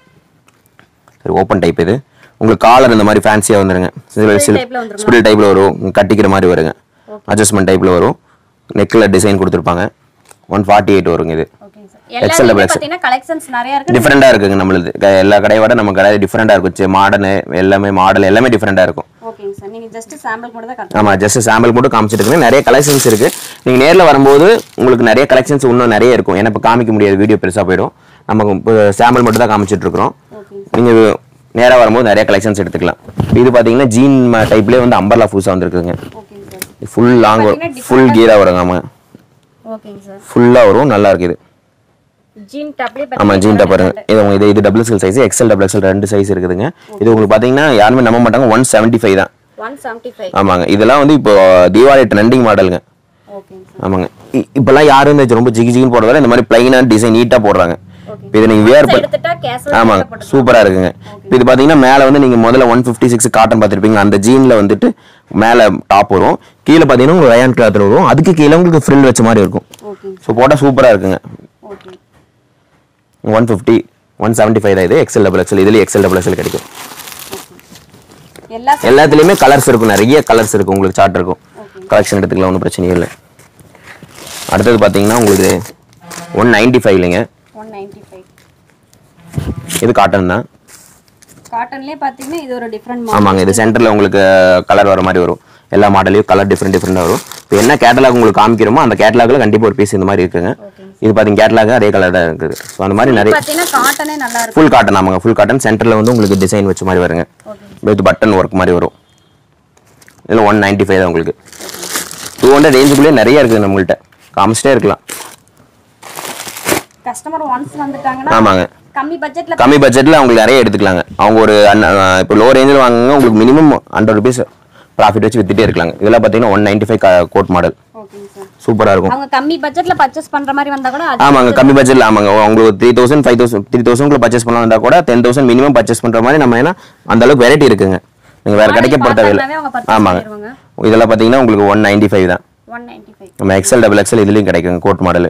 சரி ஓப்பன் டைப் இது உங்களுக்கு காலர் இந்த மாதிரி ஃபேன்சியாக வந்துருங்க type ல வந்துருங்களா? ஸ்பில் டைப்பில் வரும் கட்டிக்கிற மாதிரி வருங்க அட்ஜஸ்ட்மெண்ட் டைப்பில் வரும் நெக்கில் டிசைன் கொடுத்துருப்பாங்க ஒன் ஃபார்ட்டி எயிட் வருங்க இது ஓகேங்க சார் XL எல்லாமே double XL. பாத்தீங்கன்னா கலெக்ஷன்ஸ் நிறைய இருக்கு டிஃப்ரெண்ட்டாக இருக்குங்க நம்மளுது க- எல்லா கடையை விட நம்ம கடை டிஃப்ரெண்ட்டாக இருக்கும் மாடர்னு எல்லாமே மாடல் எல்லாமே டிஃப்ரெண்ட்டாக இருக்கும் ஓகேங்க சார் நீங்க ஜஸ்ட் சாம்பிள் மட்டும் தான் கட்டணும் ஆமாம் ஜஸ்ட் சாம்பிள் மட்டும் காமிச்சிட்டு இருக்கேன் நிறைய கலெக்ஷன்ஸ் இருக்கு நீங்க நேர்ல வரும்போது உங்களுக்கு நிறைய கலெக்ஷன்ஸ் இன்னும் நிறைய இருக்கும் ஏன்னா இப்போ காமிக்க முடியாது வீடியோ பெருசா போயிடும் நமக்கு இப்போ சாம்பிள் மட்டும் தான் காமிச்சிட்டு இருக்கிறோம் ஓகேங்க நீங்க நேரா வரும்போது நிறைய கலெக்ஷன்ஸ் எடுத்துக்கலாம் இது பாத்தீங்கன்னா ஜீன் டைப்லேயே வந்து அம்பர்லா ஃபுல்ஸாக வந்துருக்குங்க ஓகேங்க சார் ஃபுல் லாங் வரும் ஃபுல் கீரா வருங்க ஆமாம் ஓகேங்க சார் ஃபுல்லாக வரும் நல்லா இருக்கு இது ஜீன் டாப்லயே ஆமா ஜீன் டாப் பாருங்க இது உங்க இது இது double XL size XL double XL ரெண்டு சைஸ் இருக்குதுங்க இது உங்களுக்கு பாத்தீங்கன்னா யாருமே நம்ப மாட்டாங்க ஒன் செவன்ட்டி ஃபைவ் தான் ஒன் செவன்ட்டி ஃபைவ் ஆமாங்க இதெல்லாம் வந்து இப்போ தீபாவளி ட்ரெண்டிங் மாடலுங்க ஓகேங்க சார் ஆமாங்க இ- இப்பெல்லாம் யாரும் இந்த ரொம்ப ஜிகி ஜிகின்னு போடுறதால இந்த மாதிரி பிளைனான டிசைன் நீட்டா போடுறாங்க இப்போ இதை நீங்க வேர் பண்ணி எடுத்துட்டா கேசல் ஆமாங்க சூப்பரா இருக்குங்க இப்போ இது பாத்தீங்கன்னா மேல வந்து நீங்க முதல்ல ஒன் ஃபிஃப்டி சிக்ஸ் காட்டன் பார்த்துருப்பீங்க அந்த ஜீன்ல வந்துட்டு மேல டாப் வரும் கீழே பாத்தீங்கன்னா உங்களுக்கு ரயான் கிளாத் வரும் அதுக்கு கீழே உங்களுக்கு ஃப்ரில் வச்ச மாதிரி இருக்கும் ஓகேங்க ஸோ போட்டா சூப்பரா இருக்குங்க okay one fifty one seventy five தான் இது எக்ஸல் டபுள் எக்ஸல் இதுலேயும் எக்ஸல் டபுள் எக்ஸல் கிடைக்கும் எல்லா எல்லாத்துலேயுமே கலர்ஸ் இருக்கும் நிறைய கலர்ஸ் இருக்கும் உங்களுக்கு சார்ட் இருக்கும் கலெக்ஷன் எடுத்துக்கலாம் ஒன்றும் பிரச்சனையும் இல்லை அடுத்தது பார்த்தீங்கன்னா உங்களுக்கு ஒன் நைன்ட்டி ஃபைவ் இல்லைங்க ஒன் நைன்டி ஃபைவ் இது காட்டன் தான் காட்டன்லேயே பார்த்தீங்கன்னா இது ஒரு டிஃப்ரெண்ட் ஆமாங்க இது சென்டரில் உங்களுக்கு கலர் வர மாதிரி வரும் எல்லா மாடலையும் கலர் டிஃப்ரெண்ட் டிஃப்ரெண்டாக வரும் இப்போ என்ன கேட்டலாக் உங்களுக்கு காமிக்கிறோமோ அந்த கேட்டலாகில் கண்டிப்பாக ஒரு பீஸ் இந்த மாதிரி இருக்குங்க இது பார்த்தீங்க கேட்டலாக் அதே கலர் தான் இருக்குது ஸோ அந்த மாதிரி நிறைய பார்த்தீங்கன்னா காட்டனே நல்லா இருக்கும் ஃபுல் காட்டன் ஆமாங்க ஃபுல் காட்டன் சென்டரில் வந்து உங்களுக்கு டிசைன் வச்ச மாதிரி வருங்க வித் பட்டன் ஒர்க் மாதிரி வரும் இதில் ஒன் நைன்ட்டி ஃபைவ் தான் உங்களுக்கு டூ ஹண்ட்ரட் ரேஞ்சுக்குள்ளேயே நிறைய இருக்குது நம்மள்கிட்ட காமிச்சிட்டே இருக்கலாம் கஸ்டமர் ஒன்ஸ் வந்துட்டாங்கன்னா ஆமாங்க கம்மி பட்ஜெட்ல கம்மி பட்ஜெட்டில் அவங்களுக்கு நிறைய எடுத்துக்கலாங்க அவங்க ஒரு இப்போ லோ ரேஞ்சில் வாங்குங்க உங்களுக்கு மினிமம் ஹண்ட்ரட் ருபீஸ் ப்ராஃபிட் வச்சு வித்துட்டே இருக்காங்க இதெல்லாம் பார்த்தீங்கன்னா one ninety five coat model ஓகேங்க சார் சூப்பராக இருக்கும் அவங்க கம்மி பட்ஜெட்ல பர்ச்சேஸ் பண்ற மாதிரி வந்தா கூட அது ஆமாங்க கம்மி பட்ஜெட்ல ஆமாங்க உங்களுக்கு three thousand five thousand three thousand purchase பண்ணா கூட டென் தௌசண்ட் மினிமம் பர்ச்சேஸ் பண்ற மாதிரி நம்ம ஏன்னா அந்த அளவுக்கு வெரைட்டி இருக்குங்க நீங்க வேற கடைக்கு போட தேவையில்லை பார்த்தாவே அவங்க purchase ஆமாங்க பண்ணிடுவாங்க. இதெல்லாம் பார்த்தீங்கன்னா உங்களுக்கு ஒன் நைன்டி ஃபைவ் தான் ஒன் நைன்டி ஃபைவ் நம்ம எக்ஸல் டபுள் எக்ஸல் இதுலயும் கிடைக்குங்க கோட் மாடல்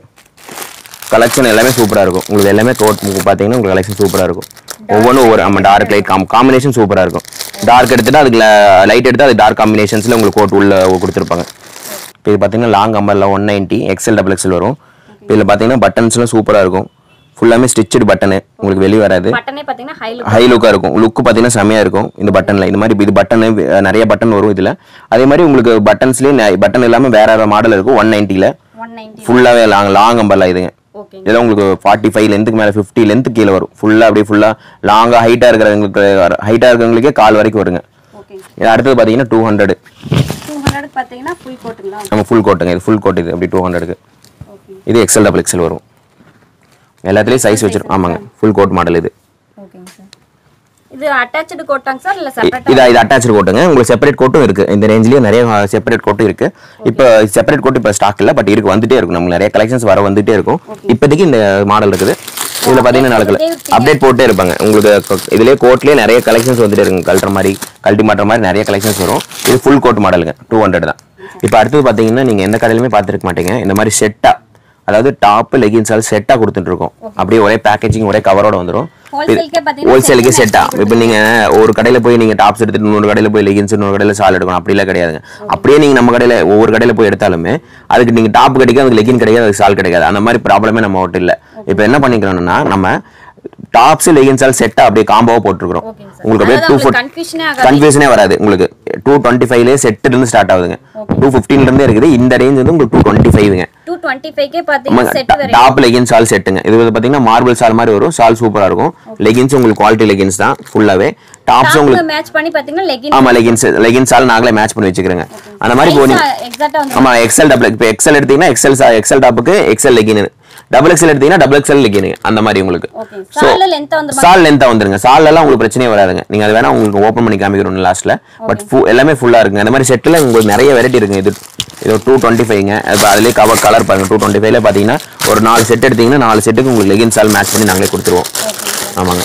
கலெக்ஷன் எல்லாமே சூப்பரா இருக்கும் உங்களுக்கு எல்லாமே கோட் பார்த்தீங்கன்னா உங்களுக்கு கலெக்ஷன் சூப்பரா இருக்கும் ஒவ்வொன்றும் ஒவ்வொரு ஆமாம் டார்க் லைட் காம் காம்பினேஷன் சூப்பரா இருக்கும் டார்க் எடுத்துட்டு அதுக்கு லைட் எடுத்து அது டார்க் காம்பினேஷன்ஸ்ல உங்களுக்கு கோட் உள்ள கொடுத்துருப்பாங்க இப்போ இது பார்த்தீங்கன்னா லாங் அம்பரில் one ninety XL double XL வரும் இதில் பார்த்தீங்கன்னா பட்டன்ஸ்லாம் சூப்பராக இருக்கும் ஃபுல்லாமே ஸ்டிச்சடு பட்டனு உங்களுக்கு வெளியே வராது பட்டனே பார்த்தீங்கன்னா ஹை லுக் ஹை லுக்காக இருக்கும் லுக் பார்த்தீங்கன்னா செமையாக இருக்கும் இந்த பட்டனில் இந்த மாதிரி இது பட்டன் நிறைய பட்டன் வரும் இதில் அதே மாதிரி உங்களுக்கு பட்டன்ஸ்லேயே பட்டன் இல்லாமல் வேற வேற மாடல் இருக்கும் ஒன் நைன்ட்டியில் ஒன் நைன்டி ஃபுல்லாகவே லாங் லாங் அம்பரில் இதுங்க ஓகேங்க இதெல்லாம் உங்களுக்கு ஃபார்ட்டி ஃபைவ் லென்த்துக்கு மேலே ஃபிஃப்டி லென்த்து கீழே வரும் ஃபுல்லாக அப்படியே ஃபுல்லாக லாங்காக ஹைட்டாக இருக்கிறவங்களுக்கு ஹைட்டாக இருக்கிறவங்களுக்கே கால் வரைக்கும் வருங்க ஓகேங்க இது அடுத்தது பார்த்தீங்கன்னா டூ ஹண்ட்ரட் டூ ஹண்ட்ரட் பார்த்தீங்கன்னா ஃபுல் கோட்டுங்களா நம்ம ஃபுல் கோட்டுங்க இது ஃபுல் கோட் இது அப்படி டூ ஹண்ட்ரடுக்கு ஓகே இது எக்ஸல் டபுள் எக்ஸல் வரும் எல்லாத்துலேயும் சைஸ் வச்சிருக்கோம் ஆமாங்க ஃபுல் கோட் மாடல் இது ஓகேங்க சார் இது அட்டாச்சு கோட்டாங்க சார் இல்லை செப்பரேட் இது இது அட்டாச்சு கோட்டுங்க உங்களுக்கு செப்பரேட் கோட்டும் இருக்கு இந்த ரேஞ்சிலேயே நிறைய செப்பரேட் கோட்டும் இருக்கு இப்போ செப்பரேட் கோட் இப்போ ஸ்டாக் இல்லை பட் இருக்கு வந்துட்டே இருக்கும் நமக்கு நிறைய கலெக்ஷன்ஸ் வர வந்துட்டே இருக்கும் இப்போதைக்கு இந்த மாடல் இருக்குது இதுல பாத்தீங்கன்னா நாலு கலர் அப்டேட் போட்டே இருப்பாங்க உங்களுக்கு கொ- இதுலயே கோட்லயே நிறைய கலெக்ஷன்ஸ் வந்துட்டே இருக்குங்க கழட்டுற மாதிரி கழட்டி மாட்டுற மாதிரி நிறைய கலெக்ஷன்ஸ் வரும் இது ஃபுல் கோட் மாடலுங்க டூ ஹண்ட்ரட் தான் இப்போ அடுத்தது பாத்தீங்கன்னா நீங்க எந்த கடையிலுமே பார்த்துருக்க மாட்டீங்க இந்த மாதிரி செட்டா அதாவது டாப் லெகின்ஸ் எல்லாம் செட்டா கொடுத்துட்டு இருக்கோம் அப்படியே ஒரே பேக்கேஜிங் ஒரே கவரோட வந்துரும் ஹோல்சேலுக்கே பார்த்தீங்கன்னா ஹோல்சேலுக்கு செட்டா இப்போ நீங்க ஒரு கடையில போய் நீங்க டாப்ஸ் எடுத்துட்டு இன்னொரு கடையில போய் லெகின்ஸ் இன்னொரு கடையில சால் எடுக்கணும் அப்படிலாம் கிடையாதுங்க அப்படியே நீங்க நம்ம கடையில ஒவ்வொரு கடையில போய் எடுத்தாலுமே அதுக்கு நீங்க டாப் கிடைக்கும் அதுக்கு லெகின் கிடைக்காது அதுக்கு சால் கிடைக்காது அந்த மாதிரி ப்ராப்ளமே நம்ம விட்டு இல்ல இப்போ என்ன பண்ணிக்கிறோம்னா நம்ம டாப்ஸ் லெகின்ஸ் ஆல் செட்டா அப்படியே காம்போவா போட்டுருக்கோம் ஓகேங்க சார் உங்களுக்கு அப்படியே டூ ஃபுட் கன்ஃபியூஷனே ஆகாது கன்ஃபியூஷனே வராது உங்களுக்கு டூ டுவெண்ட்டி ஃபைவ்லேயே செட்டு இருந்து ஸ்டார்ட் ஆகுதுங்க டூ ஃபிஃப்டீன்ல இருந்தே இருக்குது இந்த ரேஞ்ச் வந்து உங்களுக்கு டூ டுவெண்ட்டி ஃபைவ்ங்க டூ டுவெண்ட்டி ஃபைவ்க்கே பார்த்தீங்கன்னா செட் வரை டாப் லெகின் சால் செட்டுங்க இது வந்து பாத்தீங்கன்னா மார்பிள் சால் மாதிரி வரும் சால் சூப்பரா இருக்கும் லெகின்ஸ் உங்களுக்கு குவாலிட்டி லெகின்ஸ் தான் ஃபுல்லாவே டாப்ஸ் உங்களுக்கு மேட்ச் பண்ணி பார்த்தீங்கன்னா லெகின் ஆமா லெகின்ஸ் லெகின்ஸ் சால் நாங்களே மேட்ச் பண்ணி வச்சுக்கிறோங்க அந்த மாதிரி போனி எக்ஸாக்டா வந்து ஆமா எக்ஸல் டபுள் இப்போ எக்ஸல் எடுத்தீங்கன்னா எக்ஸல் எக்ஸல் டாப்புக்கு எக்ஸல் லெகின் டபுள் எக்ஸல் எடுத்தீங்கன்னா டபுள் எக்ஸல் லெகின் அந்த மாதிரி உங்களுக்கு ஓகே சால்ல லென்த் வந்து சால் லென்த்தா வந்துருங்க சால் எல்லாம் உங்களுக்கு பிரச்சனையே வராதுங்க நீங்க அது வேணா உங்களுக்கு ஓப்பன் பண்ணி காமிக்கிறோம் லாஸ்ட்ல பட் எல்லாமே ஃபுல்லா இருக்குங்க அந்த மாதிரி செட்டில் உங்களுக்கு நிறைய வெரைட்டி இருக்குங்க இது இது டூ டுவெண்ட்டி ஃபைவ்ங்க இப்போ அதுலேயே கவர் கலர் பாருங்க டூ டுவெண்ட்டி ஃபைவ்ல பார்த்தீங்கன்னா ஒரு நாலு செட் எடுத்தீங்கன்னா நாலு செட்டுக்கு உங்களுக்கு லெகின் சால் மேட்ச் பண்ணி நாங்களே கொடுத்துருவோம் ஆமாங்க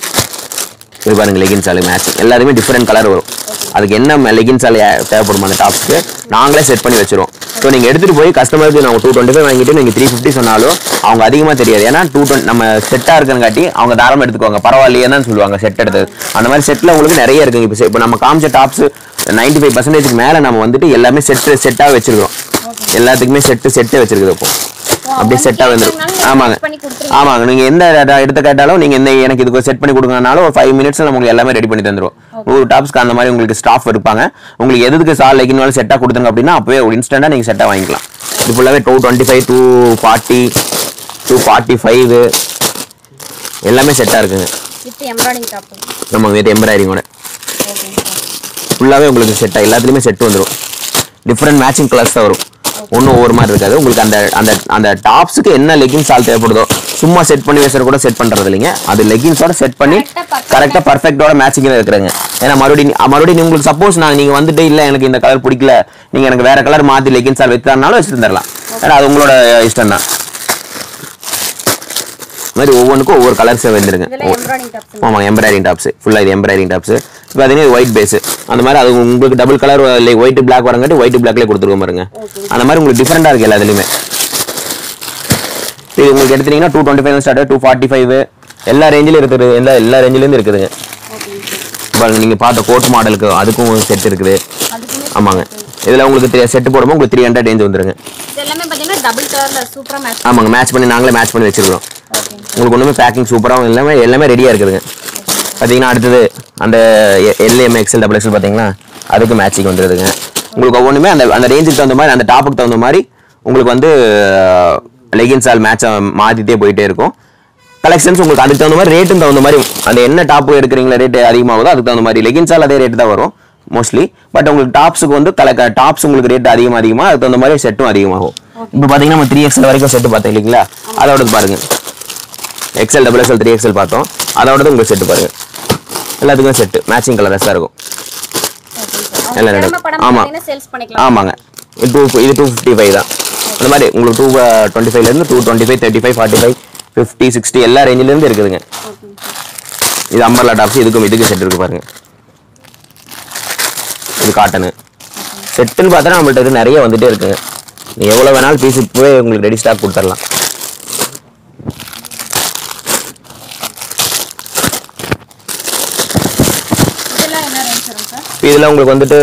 இது பாருங்க லெகின் சால் மேட்ச் எல்லாருமே டிஃப்ரெண்ட் கலர் வரும் அதுக்கு என்ன லெகின் சால் தேவைப்படும் அந்த டாப்ஸ்க்கு நாங்களே செட் பண்ணி வச்சிருவோம் ஸோ நீங்கள் எடுத்துகிட்டு போய் கஸ்டமருக்கு நாங்கள் டூ டுவெண்ட்டி ஃபைவ் வாங்கிட்டு நீங்கள் த்ரீ ஃபிஃப்டி சொன்னாலும் அவங்க அதிகமாக தெரியாது ஏன்னா டூ டுவெண்ட் நம்ம செட்டாக இருக்குங்காட்டி அவங்க தாராளமாக எடுத்துக்குவாங்க பரவாயில்லையே தான் சொல்லுவாங்க செட் எடுத்தது அந்த மாதிரி செட்டில் உங்களுக்கு நிறைய இருக்குங்க இப்போ இப்போ நம்ம காமிச்ச டாப்ஸ் நைன்டி ஃபைவ் பர்சன்டேஜ்க்கு மேலே நம்ம வந்துட்டு எல்லாமே செட்டு செட்டாக வச்சிருக்கோம் எல்லாத்துக்குமே செட்டு செட்டே வச்சிருக்குது இப்போ அப்படியே செட்டாக வந்துடும் ஆமாங்க பண்ணி கொடுத்துருங்க ஆமாங்க நீங்க எந்த ட- எடுத்து கேட்டாலும் நீங்க எந்த எனக்கு இதுக்கு செட் பண்ணி கொடுங்கனாலும் ஒரு ஃபைவ் மினிட்ஸ்ல உங்களுக்கு எல்லாமே ரெடி பண்ணி தந்துரும் ஒரு டாப்ஸ்க்கு அந்த மாதிரி உங்களுக்கு ஸ்டாஃப் இருப்பாங்க உங்களுக்கு எதுக்கு சால் லெகின் செட்டா கொடுத்துருங்க அப்படின்னா அப்பவே இன்ஸ்டன்டா நீங்க செட்டா வாங்கிக்கலாம் இது ஃபுல்லாவே two twenty five two forty two forty five எல்லாமே செட்டா இருக்குங்க வித் எம்ப்ராய்டிங் டாப் நம்ம வித் எம்ப்ராய்டிங்கோட ஓகே ஃபுல்லாவே உங்களுக்கு செட்டா எல்லாத்துலயுமே செட் வந்துடும் டிஃப்ரெண்ட் மேட்சிங் கலர்ஸ் தான் வரும் ஒன்றும் ஒவ்வொரு மாதிரி இருக்காது உங்களுக்கு அந்த அந்த அந்த டாப்ஸுக்கு என்ன லெகின்ஸ் ஆல் தேவைப்படுதோ சும்மா செட் பண்ணி வச்சுற கூட செட் பண்றது இல்லைங்க அது லெகின்ஸோட செட் பண்ணி Correct ஆ perfect கரெக்டாக பர்ஃபெக்டோட மேட்சிங்கில் இருக்கிறாங்க ஏன்னா மறுபடியும் நீ- மறுபடியும் உங்களுக்கு சப்போஸ் நான் நீங்க வந்துட்டு இல்லை எனக்கு இந்த கலர் பிடிக்கல நீங்க எனக்கு வேற கலர் மாத்தி லெகின்ஸ் ஆல் வைத்தாருனாலும் வச்சுட்டு தரலாம் ஏன்னா அது உங்களோட இஷ்டம் தான் மாதிரி ஒவ்வொன்றுக்கும் ஒவ்வொரு கலர்ஸ் வந்துருங்க இதெல்லாம் எம்ப்ராய்டிங் டாப்ஸ் ஆமாம் எம்ப்ராய்டிங் டாப்ஸ் ஃபுல்லாக இது எம்ப்ராய்டிங் டாப்ஸ் இப்போ பார்த்தீங்கன்னா ஒயிட் பேஸ் அந்த மாதிரி அது உங்களுக்கு டபுள் கலர் ஒயிட் பிளாக் வரங்காட்டி ஒயிட் பிளாக்லேயே கொடுத்துருவோம் பாருங்க அந்த மாதிரி உங்களுக்கு டிஃப்ரெண்டாக இருக்குது எல்லாத்துலேயுமே இது உங்களுக்கு எடுத்தீங்கன்னா two twenty five start two forty five எல்லா ரேஞ்சிலும் இருக்குது எல்லா எல்லா ரேஞ்சிலேருந்து இருக்குதுங்க ஓகேங்க சார் பாருங்க நீங்கள் பார்த்த கோட் மாடலுக்கு அதுக்கும் செட் இருக்குது அதுக்குமே ஆமாங்க இதில் உங்களுக்கு செட்டு போடும்போது உங்களுக்கு த்ரீ ஹண்ட்ரட் ரேஞ்ச் வந்துருங்க இது எல்லாமே பார்த்தீங்கன்னா டபுள் கலர்ல சூப்பரா மேட்ச் ஆமாங்க மேட்ச் பண்ணி நாங்களே மேட்ச் பண்ணி வச்சிருக்கோம் ஓகேங்க உங்களுக்கு ஒன்றுமே பேக்கிங் சூப்பராகவும் எல்லாமே எல்லாமே ரெடியாக இருக்குதுங்க பார்த்தீங்கன்னா அடுத்தது அந்த எல்எம் எக்ஸ்எல் டபுள் எக்ஸ்எல் பார்த்தீங்களா அதுக்கு மேட்சிங் வந்துடுதுங்க உங்களுக்கு ஒவ்வொன்றுமே அந்த அந்த ரேஞ்சுக்கு தகுந்த மாதிரி அந்த டாப்புக்கு தகுந்த மாதிரி உங்களுக்கு வந்து லெகின்ஸ் ஆல் மேட்சை மாற்றிட்டே போயிட்டே இருக்கும் கலெக்ஷன்ஸ் உங்களுக்கு அதுக்கு தகுந்த மாதிரி ரேட்டும் தகுந்த மாதிரி அந்த என்ன டாப்பு எடுக்கிறீங்களா ரேட் அதிகமாகுதோ அதுக்கு தகுந்த மாதிரி லெகின்ஸால் அதே ரேட் தான் வரும் மோஸ்ட்லி பட் உங்களுக்கு டாப்ஸுக்கு வந்து கல டாப்ஸ் உங்களுக்கு ரேட் அதிகமாக அதிகமாக அதுக்கு தகுந்த மாதிரி செட்டும் அதிகமாகும் இப்போ பார்த்தீங்கன்னா நம்ம த்ரீ எக்ஸ்எல் வரைக்கும் செட்டு பார்த்தோம் இல்லைங்களா அதோட பாருங்க XL double XL three XL பார்த்தோம் அதோட உங்களுக்கு செட்டு பாருங்க எல்லாத்துக்கும் செட்டு மேட்சிங் கலர்ஸாக இருக்கும் எல்லாம் ரெண்டு படம் ஆமாம் பார்த்தீங்கன்னா சேல்ஸ் பண்ணிக்கலாம் ஆமாங்க இது டூ இது டூ ஃபிஃப்டி ஃபைவ் தான் இந்த மாதிரி உங்களுக்கு டூ டுவெண்ட்டி ஃபைவ்லேருந்து two twenty five thirty five forty five fifty sixty எல்லா ரேஞ்சிலேருந்து இருக்குதுங்க இது அம்பர்லா டாப்ஸ் இதுக்கும் இதுக்கு செட் இருக்கு பாருங்க இது காட்டனு செட்டுன்னு பார்த்தா நம்மள்ட்ட இது நிறைய வந்துட்டே இருக்குங்க நீங்கள் எவ்வளோ வேணாலும் பீஸ் இப்போவே உங்களுக்கு ரெடி ஸ்டாக் கொடுத்துடலாம் இதெல்லாம் என்ன ரேஞ்ச் வரும் சார் இதில் உங்களுக்கு வந்துட்டு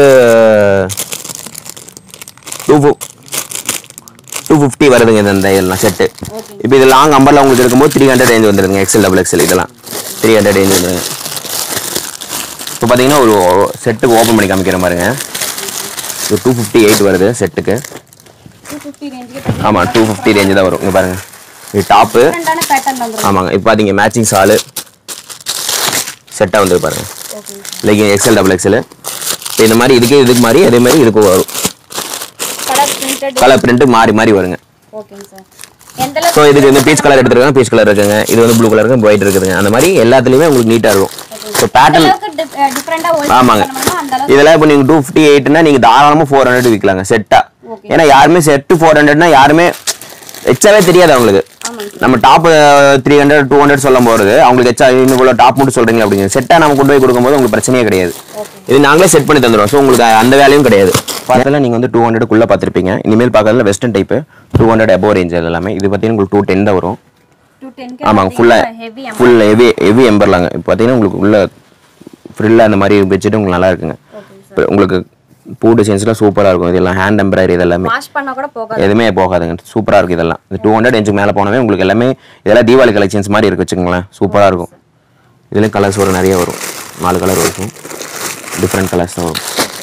டூ டூ ஃபிஃப்டி வருதுங்க இந்த இந்த இதெல்லாம் செட்டு இப்போ இது லாங் அம்பரில் உங்களுக்கு இருக்கும்போது த்ரீ ஹண்ட்ரட் ரேஞ்ச் வந்துருங்க எக்ஸல் டபுள் எக்ஸல் இதெல்லாம் த்ரீ ஹண்ட்ரட் ரேஞ்ச் வந்துருங்க இப்போ பார்த்தீங்கன்னா ஒரு செட்டுக்கு ஓப்பன் பண்ணி காமிக்கிற பாருங்க இது டூ ஃபிஃப்டி எயிட் வருது செட்டுக்கு டூ ஃபிஃப்டி ரேஞ்சுக்கு ஆமாம் டூ ஃபிஃப்டி ரேஞ்சு தான் வரும் இங்கே பாருங்க இது டாப்பு டிஃப்ரெண்டான பேட்டர்ன் வந்துரும் ஆமாங்க இப்போ பார்த்தீங்க மேட்சிங் சாலு செட்டாக வந்து பாருங்க ஓகேங்க லெகின் எக்ஸல் டபுள் எக்ஸல் இப்போ இந்த மாதிரி இதுக்கு இதுக்கு மாதிரி அதே மாதிரி இதுக்கு வரும் கலர் பிரிண்டட் கலர் பிரிண்ட் மாறி மாறி வருங்க ஓகேங்க சார் எந்த ஸோ இதுக்கு வந்து பீச் கலர் எடுத்துருக்காங்க பீச் கலர் இருக்குங்க இது வந்து ப்ளூ கலர் இருக்கு ஒயிட் இருக்குதுங்க அந்த மாதிரி எல்லாத்துலேயுமே உங்களுக்கு நீட்டாக இருக்கும் ஸோ பேட்டர்ன் அளவுக்கு டிஃப்ரெண்டா ஆமாங்க பண்ணணும்னா அந்த அளவுக்கு இதெல்லாம் இப்போ நீங்கள் டூ ஃபிஃப்டி எயிட்னா நீங்கள் தாராளமாக ஃபோர் ஹண்ட்ரட் விற்கலாங்க செட்டாக Okay. ஏன்னா யாருமே செட்டு ஃபோர் ஹண்ட்ரட்னா யாருமே எச்சாவே தெரியாது அவங்களுக்கு ஆமாங்க நம்ம top three hundred two hundred சொல்லும் போது அவங்களுக்கு எச்சா இன்னும் இவ்வளோ டாப் மட்டும் சொல்றீங்க அப்படிங்க செட்டாக நம்ம கொண்டு போய் கொடுக்கும்போது உங்களுக்கு பிரச்சனையே கிடையாது இது நாங்களே செட் பண்ணி தந்துடுவோம் ஸோ உங்களுக்கு அந்த வேலையும் கிடையாது பார்த்தல நீங்கள் வந்து டூ ஹண்ட்ரடுக்குள்ளே பார்த்துருப்பீங்க இனிமேல் பார்க்கறதுல western type two hundred above range அது எல்லாமே இது பார்த்தீங்கன்னா உங்களுக்கு டூ டென் தான் வரும் டூ டென் ஆமாங்க ஃபுல்லாக ஹெவி ஃபுல் ஹெவி ஹெவி எம்பர்லாங்க இப்போ பார்த்தீங்கன்னா உங்களுக்கு உள்ள ஃப்ரில்லாக அந்த மாதிரி வச்சுட்டு உங்களுக்கு நல்லா இருக்குங்க இப்போ உங்களுக்கு பூ டிசைன்ஸ்லாம் சூப்பராக இருக்கும் இதெல்லாம் ஹேண்ட் எம்ப்ராய்டரி இதெல்லாமே வாஷ் பண்ணா கூட போகாது எதுவுமே போகாதுங்க சூப்பராக இருக்குது இதெல்லாம் இந்த டூ ஹண்ட்ரட் இன்ச்சுக்கு மேலே போனவே உங்களுக்கு எல்லாமே இதெல்லாம் தீபாவளி கலெக்ஷன்ஸ் மாதிரி இருக்கு வச்சுக்கோங்களேன் சூப்பராக இருக்கும் இதுலேயும் கலர்ஸ் வரும் நிறைய வரும் நாலு கலர் இருக்கும் டிஃப்ரெண்ட் கலர்ஸ் தான் வரும்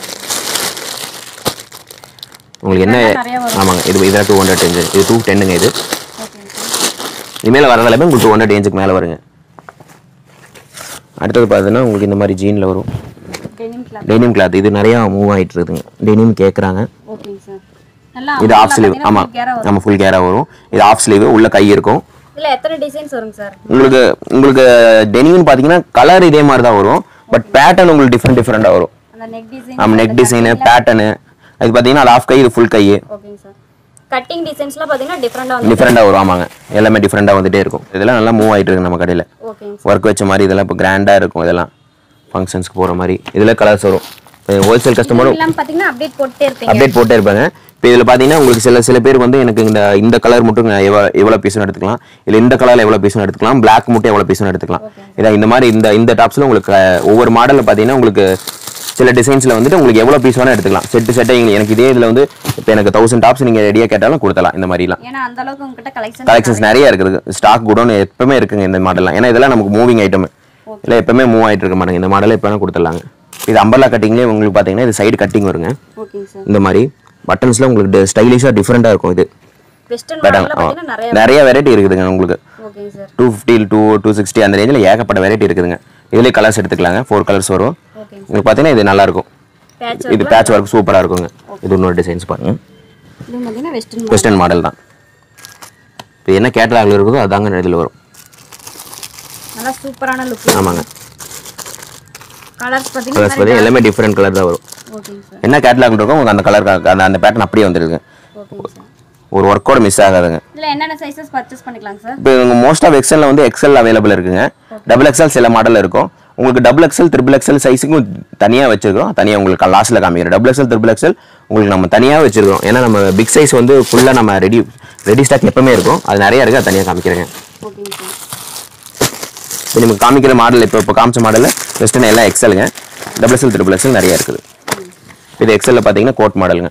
உங்களுக்கு என்ன நிறைய வரும். ஆமாங்க இது இதெல்லாம் டூ ஹண்ட்ரட் ரேஞ்சு இது டூ டென்னுங்க இது ஓகேங்க இனிமேல் வர எல்லாமே உங்களுக்கு டூ ஹண்ட்ரட் ரேஞ்சுக்கு மேலே வருங்க அடுத்தது பார்த்தீங்கன்னா உங்களுக்கு இந்த மாதிரி ஜீனில் வரும் டெனிம் கிளாத் டெனிம் கிளாத் இது நிறையா மூவ் ஆகிட்டு இருக்குதுங்க டெனிம் கேட்குறாங்க ஓகேங்க சார் நல்லா இது ஆஃப் ஸ்லீவ் ஆமாம் நம்ம ஃபுல் கேராக வரும் இது ஆஃப் ஸ்லீவ் உள்ள கை இருக்கும் இதுல எத்தனை டிசைன்ஸ் வருங்க சார் உங்களுக்கு உங்களுக்கு டெனிம்னு பார்த்தீங்கன்னா கலர் இதே மாதிரி தான் வரும் பட் பேட்டர்ன் உங்களுக்கு டிஃப்ரெண்ட் டிஃப்ரெண்ட்டாக வரும் அந்த நெக் டிசைன் நம்ம நெக் டிசைனு பேட்டர்னு அது பார்த்தீங்கன்னா அது ஆஃப் கை இது ஃபுல் கை ஓகேங்க சார் கட்டிங் டிசைன்ஸ்லாம் பார்த்தீங்கன்னா டிஃப்ரெண்டாக வந்து டிஃப்ரெண்ட்டாக வரும் ஆமாங்க எல்லாமே டிஃப்ரெண்ட்டாக வந்துட்டே இருக்கும் இதெல்லாம் நல்லா மூவ் ஆகிட்டு இருக்கு நம்ம கடையில் ஓகேங்க ஒர்க் வச்ச மாதிரி இதெல்லாம் இப்போ கிராண்டாக இருக்கும் இதெல்லாம் ஃபங்க்ஷன்ஸ்க்கு போகிற மாதிரி இதில் கலர்ஸ் வரும் ஹோல்சேல் கஸ்டமரும் எல்லாம் பார்த்தீங்கன்னா அப்டேட் போட்டே இருப்பீங்க அப்டேட் போட்டே இருப்பாங்க இப்போ இதில் பார்த்தீங்கன்னா உங்களுக்கு சில சில பேர் வந்து எனக்கு இந்த இந்த கலர் மட்டும் எவ்வளோ எவ்வளோ பீஸ்னு எடுத்துக்கலாம் இல்லை இந்த கலரில் எவ்வளோ பீஸ்னு எடுத்துக்கலாம் Black மட்டும் எவ்வளோ பீஸ்னு எடுத்துக்கலாம் இதான் இந்த மாதிரி இந்த இந்த டாப்ஸில் உங்களுக்கு அஹ், ஒவ்வொரு மாடலில் பார்த்தீங்கன்னா உங்களுக்கு சில டிசைன்ஸில் வந்துட்டு உங்களுக்கு எவ்வளோ பீஸ் வேணால் எடுத்துக்கலாம் செட்டு செட்டை எனக்கு இதே இதில் வந்து இப்போ எனக்கு தௌசண்ட் டாப்ஸ் நீங்கள் ரெடியாக கேட்டாலும் கொடுத்தலாம் இந்த மாதிரிலாம் ஏன்னா அந்த அளவுக்கு உங்ககிட்ட கலெக்ஷன் கலெக்ஷன்ஸ் நிறைய இருக்குது ஸ்டாக் குடோன் எப்பவுமே இருக்குங்க இந்த மாடல்லாம் ஏன்னா இதெல்லாம் நமக்கு மூவிங் ஐட்டம் இல்லை எப்பவுமே மூவ் ஆகிட்டு இருக்க மாட்டாங்க இந்த மாடலை எப்போ வேணால் கொடுத்துடலாங்க இது அம்பர்லா கட்டிங்லேயே உங்களுக்கு பார்த்தீங்கன்னா இது சைடு கட்டிங் வருங்க ஓகேங்க சார் இந்த மாதிரி பட்டன்ஸ்ல உங்களுக்கு ஸ்டைலிஷாக டிஃப்ரெண்ட்டாக இருக்கும் இது வெஸ்டர்ன் பேட்டர்ன் மாடலில் பார்த்தீங்கன்னா நிறைய நிறைய வெரைட்டி இருக்குதுங்க உங்களுக்கு ஓகேங்க sir two fifty two two sixty அந்த ரேஞ்சில் ஏகப்பட்ட வெரைட்டி இருக்குதுங்க இதுலேயே கலர்ஸ் எடுத்துக்கலாங்க ஃபோர் கலர்ஸ் வரும் ஓகேங்க உங்களுக்கு பார்த்தீங்கன்னா இது நல்லா இருக்கும் பேட்ச் இது பேட்ச் ஒர்க் சூப்பராக இருக்குங்க இது இன்னொரு டிசைன்ஸ் பாருங்க இது பார்த்தீங்கன்னா வெஸ்டர்ன் வெஸ்டர்ன் மாடல் தான் இப்போ என்ன கேட்டலாகில் இருக்குதோ அதாங்க இதில் வரும் நல்லா சூப்பரான லுக் ஆமாங்க கலர்ஸ் கலர்ஸ் பார்த்தீங்கன்னா பார்த்தீங்கன்னா எல்லாமே டிஃப்ரெண்ட் கலர் தான் வரும் ஓகேங்க சார் என்ன கேட்டலாக் இருக்கோ உங்களுக்கு அந்த கலர் அந்த அந்த பேட்டர்ன் அப்படியே வந்துருங்க ஓகேங்க சார் ஒரு ஒர்க்கோட மிஸ் ஆகாதுங்க இதில் என்னென்ன சைஸஸ் பர்ச்சேஸ் பண்ணிக்கலாங்க சார் இப்போ உங்கள் மோஸ்ட் ஆஃப் எக்ஸலில் வந்து எக்ஸல் அவைலபிள் இருக்குங்க டபுள் எக்ஸல் சில மாடல் இருக்கும் உங்களுக்கு டபுள் எக்ஸல் ட்ரிபிள் எக்ஸல் சைஸுக்கும் தனியாக வச்சிருக்கோம் தனியாக உங்களுக்கு லாஸ்ட்டில் காமிக்கிறோம் டபுள் எக்ஸல் ட்ரிபிள் எக்ஸல் உங்களுக்கு நம்ம தனியாக வச்சிருக்கோம் ஏன்னா நம்ம பிக் சைஸ் வந்து ஃபுல்லாக நம்ம ரெடி ரெடி ஸ்டாக் எப்பவுமே இருக்கும் அது நிறைய இருக்குது அது தனியாக காமிக்கிறேங்க ஓகேங்க சார் இப்போ நமக்கு காமிக்கிற மாடல் இப்போ இப்போ காமிச்ச மாடலில் வெஸ்டர்ன் எல்லாம் எக்ஸலுங்க டபுள் எக்ஸல் ட்ரிபிள் எக்ஸல் நிறைய இருக்குது இது எக்ஸலில் பார்த்தீங்கன்னா கோட் மாடலுங்க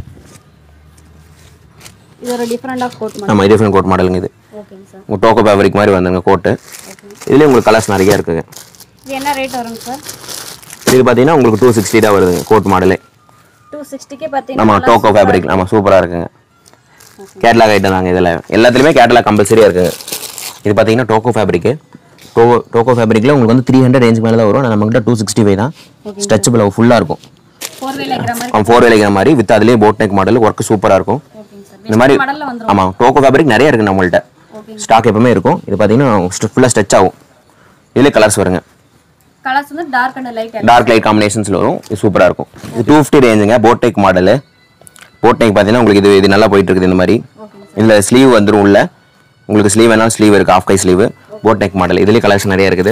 இது ஒரு டிஃப்ரெண்ட் ஆஃப் கோட் மாதிரி ஆமாம் டிஃப்ரெண்ட் கோட் மாடலுங்க இது ஓகேங்க சார் உங்கள் டோக்கோ ஃபேப்ரிக் மாதிரி வந்துங்க கோட்டு இதுலேயே உங்களுக்கு கலர்ஸ் நிறைய இருக்குங்க இது என்ன ரேட் வருங்க சார் இது பார்த்தீங்கன்னா உங்களுக்கு டூ சிக்ஸ்டி தான் வருதுங்க கோட் மாடலே டூ சிக்ஸ்டிக்கே பார்த்தீங்கன்னா ஆமாம் டோக்கோ ஃபேப்ரிக் ஆமாம் சூப்பராக இருக்குங்க கேட்லாக் ஐட்டம் தாங்க இதில் எல்லாத்துலேயுமே கேட்லாக் கம்பல்சரியாக இருக்குங்க இது பார்த்தீங்கன்னா டோக்கோ ஃபேப்ரிக்கு டோக்கோ டோக்கோ ஃபேப்ரிக்கில் உங்களுக்கு வந்து த்ரீ ஹண்ட்ரட் ரேஞ்சுக்கு மேலே தான் வரும் நம்மகிட்ட டூ சிக்ஸ்டி ஃபைவ் தான் ஸ்ட்ரெச்சபிள் ஃபுல்லாக இருக்கும் ஃபோர் வீல் இருக்கிற மாதிரி அவன் ஃபோர் வேலைக்கிற மாதிரி வித் அதுலேயே போட் நெக் மாடல் ஒர்க் சூப்பராக இருக்கும் ஓகேங்க சார் இந்த மாதிரி மாடலில் வந்துடும் ஆமாம் டோக்கோ ஃபேப்ரிக் நிறைய இருக்குது நம்மள்ட்ட ஸ்டாக் எப்பவுமே இருக்கும் இது பார்த்தீங்கன்னா ஃபுல்லாக ஸ்ட்ரெச் ஆகும் இதிலே கலர்ஸ் வருங்க கலர்ஸ் வந்து dark and light dark light காம்பினேஷன்ஸில் வரும் இது சூப்பராக இருக்கும் இது டூ ஃபிஃப்டி ரேஞ்சுங்க boat neck model boat neck பார்த்தீங்கன்னா உங்களுக்கு இது இது நல்லா போயிட்டு இருக்குது இந்த மாதிரி இதில் ஸ்லீவ் வந்துடும் உள்ள உங்களுக்கு ஸ்லீவ் வேணாலும் ஸ்லீவ் இருக்குது ஆஃப் கை ஸ்லீவ் போட் நெக் மாடல் இதுலேயே கலர்ஸ் நிறைய இருக்குது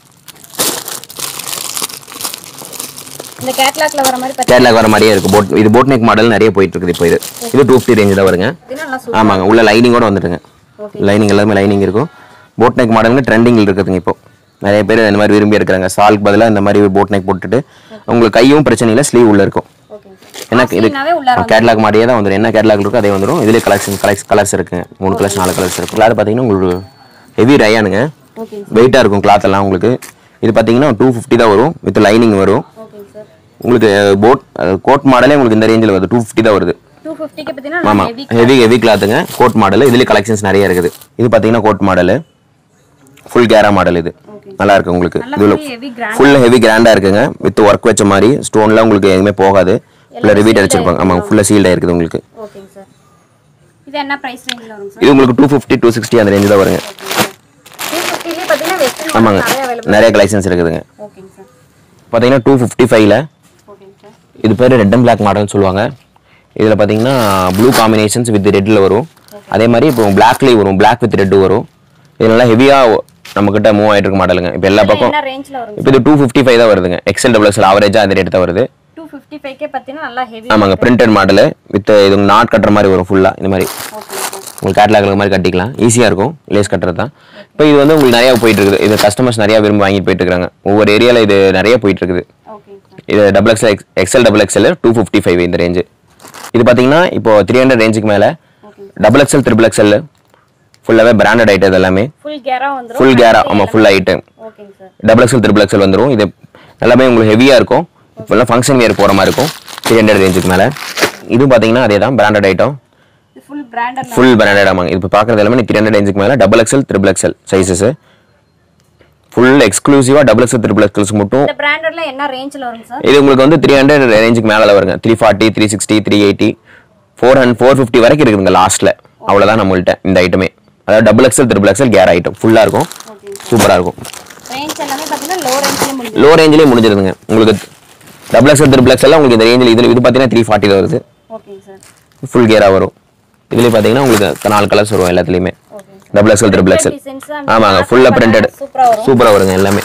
இந்த கேட்லாக்ல வர மாதிரி கேரளாக்கு வர மாதிரியே இருக்குது போட் இது போட் நெக் மாடல் நிறைய போயிட்டு இருக்குது இப்போ இது இது டூ ஃபிஃப்டி ரேஞ்சு தான் வருங்க பார்த்தீங்கன்னா நல்லா சூப்பர் ஆமாங்க உள்ள லைனிங்கோட வந்துட்டுங்க லைனிங் எல்லாமே லைனிங் இருக்கும் போட் நெக் மாடலுங்க ட்ரெண்டிங்கில் இருக்குதுங்க இப்போ நிறைய பேர் இந்த மாதிரி விரும்பி இருக்கிறாங்க சால்க்கு பதிலாக இந்த மாதிரி போட் நெக் போட்டுட்டு உங்களுக்கு கையும் பிரச்சனை இல்லை ஸ்லீவ் உள்ள இருக்கும் ஓகேங்க சார் என்ன இது நாவே உள்ளார கேட்லாக் மாதிரியே தான் வந்துடும் என்ன கேட்லாக் இருக்கோ அதே வந்துடும் இதுலேயே கலெக்ஷன் கலெக்ஸ் கலர்ஸ் இருக்குங்க மூணு கலர்ஸ் நாலு கலர்ஸ் இருக்கு கிளாத் பார்த்தீங்கன்னா உங்களுக்கு ஹெவி ரயானுங்க ஓகேங்க வெயிட்டாக இருக்கும் கிளாத் எல்லாம் உங்களுக்கு இது பார்த்தீங்கன்னா டூ ஃபிஃப்டி தான் வரும் வித் லைனிங் வரும் ஓகேங்க சார் உங்களுக்கு போட் கோட் மாடலே உங்களுக்கு இந்த ரேஞ்சில் வருது டூ ஃபிஃப்டி தான் வருது டூ ஃபிஃப்டிக்கு பார்த்தீங்கன்னா ஆமாம் ஹெவி ஹெவி ஹெவி கிளாத்துங்க கோட் மாடல் இதுலேயே கலெக்ஷன்ஸ் நிறைய இருக்குது இது பார்த்தீங்கன்னா கோட் மாடல் ஃபுல் கேரா மாடல் இது நல்லா இருக்கு உங்களுக்கு இதில் ஹெவி கிராண்ட் ஃபுல் ஹெவி கிராண்டாக இருக்குங்க வித் ஒர்க் வச்ச மாதிரி ஸ்டோன்லாம் உங்களுக்கு எதுவுமே போகாது ஃபுல்லாக ரிவீட் அடிச்சிருப்பாங்க ஆமாம் ஃபுல்லாக சீல்டாக இருக்குது உங்களுக்கு ஓகேங்க சார் இது என்ன பிரைஸ் ரேஞ்சில் வருங்க சார் இது உங்களுக்கு டூ ஃபிஃப்டி டூ சிக்ஸ்டி அந்த ரேஞ்சு தான் வருங்க டூ ஃபிஃப்டிலே பார்த்தீங்கன்னா வெஸ்டர்ன் ஆமாங்க நிறைய அவைலபிள் நிறைய கலெக்ஷன்ஸ் இருக்குதுங்க ஓகேங்க சார் பார்த்தீங்கன்னா டூ ஃபிஃப்டி ஃபைவ்ல ஓகேங்க சார் இது பேர் ரெட் அண்ட் பிளாக் மாடல்னு சொல்லுவாங்க இதில் பார்த்தீங்கன்னா ப்ளூ காம்பினேஷன்ஸ் வித் ரெட்டில் வரும் அதே மாதிரி இப்போ பிளாக்லேயும் வரும் பிளாக் வித் ரெட்டு வரும் இது நல்லா ஹெவியாக நம்மக்கிட்ட மூவ் ஆகிட்டு இருக்க மாடலுங்க இப்போ எல்லா பக்கம் என்ன ரேஞ்சில் வருங்க இப்போ இது டூ ஃபிஃப்டி ஃபைவ் தான் வருதுங்க எக்ஸல் டபுள் எக்ஸல் ஆவரேஜாக அந்த ரேட் தான் வருது டூ ஃபிஃப்டி ஃபைவ்க்கே பார்த்தீங்கன்னா நல்லா ஹெவி ஆமாங்க பிரிண்டட் மாடலு வித் இது நாட் கட்டுற மாதிரி வரும் ஃபுல்லாக இந்த மாதிரி ஓகேங்க சார் உங்களுக்கு கேட்லாக் மாதிரி கட்டிக்கலாம் ஈஸியாக இருக்கும் லேஸ் கட்டுறது தான் இப்போ இது வந்து உங்களுக்கு நிறையா போயிட்டு இருக்குது இது கஸ்டமர்ஸ் நிறையா விரும்பி வாங்கிட்டு போயிட்டு இருக்காங்க ஒவ்வொரு ஏரியாவில் இது நிறைய போயிட்டு இருக்குது ஓகேங்க சார் இது double XL XL double XL two fifty five இந்த ரேஞ்சு இது பார்த்தீங்கன்னா இப்போ த்ரீ ஹண்ட்ரட் ரேஞ்சுக்கு மேலே டபுள் எக்ஸ்எல் த்ரிபிள் எக்ஸ்எல் ஃபுல்லாகவே பிராண்டட் ஐட்டம் இது எல்லாமே ஃபுல் கேரா வந்துரும் ஃபுல் கேரா ஆமாம் ஃபுல் ஐட்டம் ஓகேங்க sir double XL triple XL வந்துடும் இது எல்லாமே உங்களுக்கு ஹெவியாக இருக்கும் ஃபுல்லாக ஃபங்க்ஷன் வேர் போகிற மாதிரி இருக்கும் த்ரீ ஹண்ட்ரட் ரேஞ்சுக்கு மேலே இது பார்த்தீங்கன்னா அதே தான் பிராண்டட் ஐட்டம் இது ஃபுல் பிராண்டட் ஃபுல் பிராண்டட் ஆமாங்க இப்போ பார்க்குறது எல்லாமே த்ரீ ஹண்ட்ரட் ரேஞ்சுக்கு மேலே double XL triple XL sizes full எக்ஸ்க்ளூசிவாக டபுள் எக்ஸ்எல் த்ரிபிள் எக்ஸ்எல்ஸ் மட்டும் இந்த பிராண்டட்ல என்ன ரேஞ்சில் வருங்க சார் இது உங்களுக்கு வந்து த்ரீ ஹண்ட்ரட் ரேஞ்சுக்கு மேலே வருங்க three forty three sixty three eighty four hundred four fifty வரைக்கும் இருக்குதுங்க லாஸ்ட்டில் அவ்வளோதான் நம்மள்ட்ட இந்த ஐட்டமே அதாவது டபுள் எக்ஸ்எல் த்ரிபிள் எக்ஸ்எல் கேர் ஐட்டம் ஃபுல்லாக இருக்கும் சூப்பராக இருக்கும் ரேஞ்ச் எல்லாமே பார்த்தீங்கன்னா லோ ரேஞ்சில் முடியும் லோ ரேஞ்சிலே முடிஞ்சிருதுங்க உங்களுக்கு டபுள் எக்ஸ்எல் த்ரிபிள் எக்ஸ்எல் உங்களுக்கு இந்த ரேஞ்சில் இதில் இது பார்த்தீங்கன்னா த்ரீ ஃபார்ட்டி வருது ஓகேங்க சார் ஃபுல் கேராக வரும் இதுலேயே பார்த்தீங்கன்னா உங்களுக்கு நாலு கலர்ஸ் வரும் எல்லாத்துலேயுமே okay double XL triple XL designs and ஆமாங்க ஃபுல்லாக பிரிண்டட் சூப்பரா வரும் சூப்பராக வருங்க எல்லாமே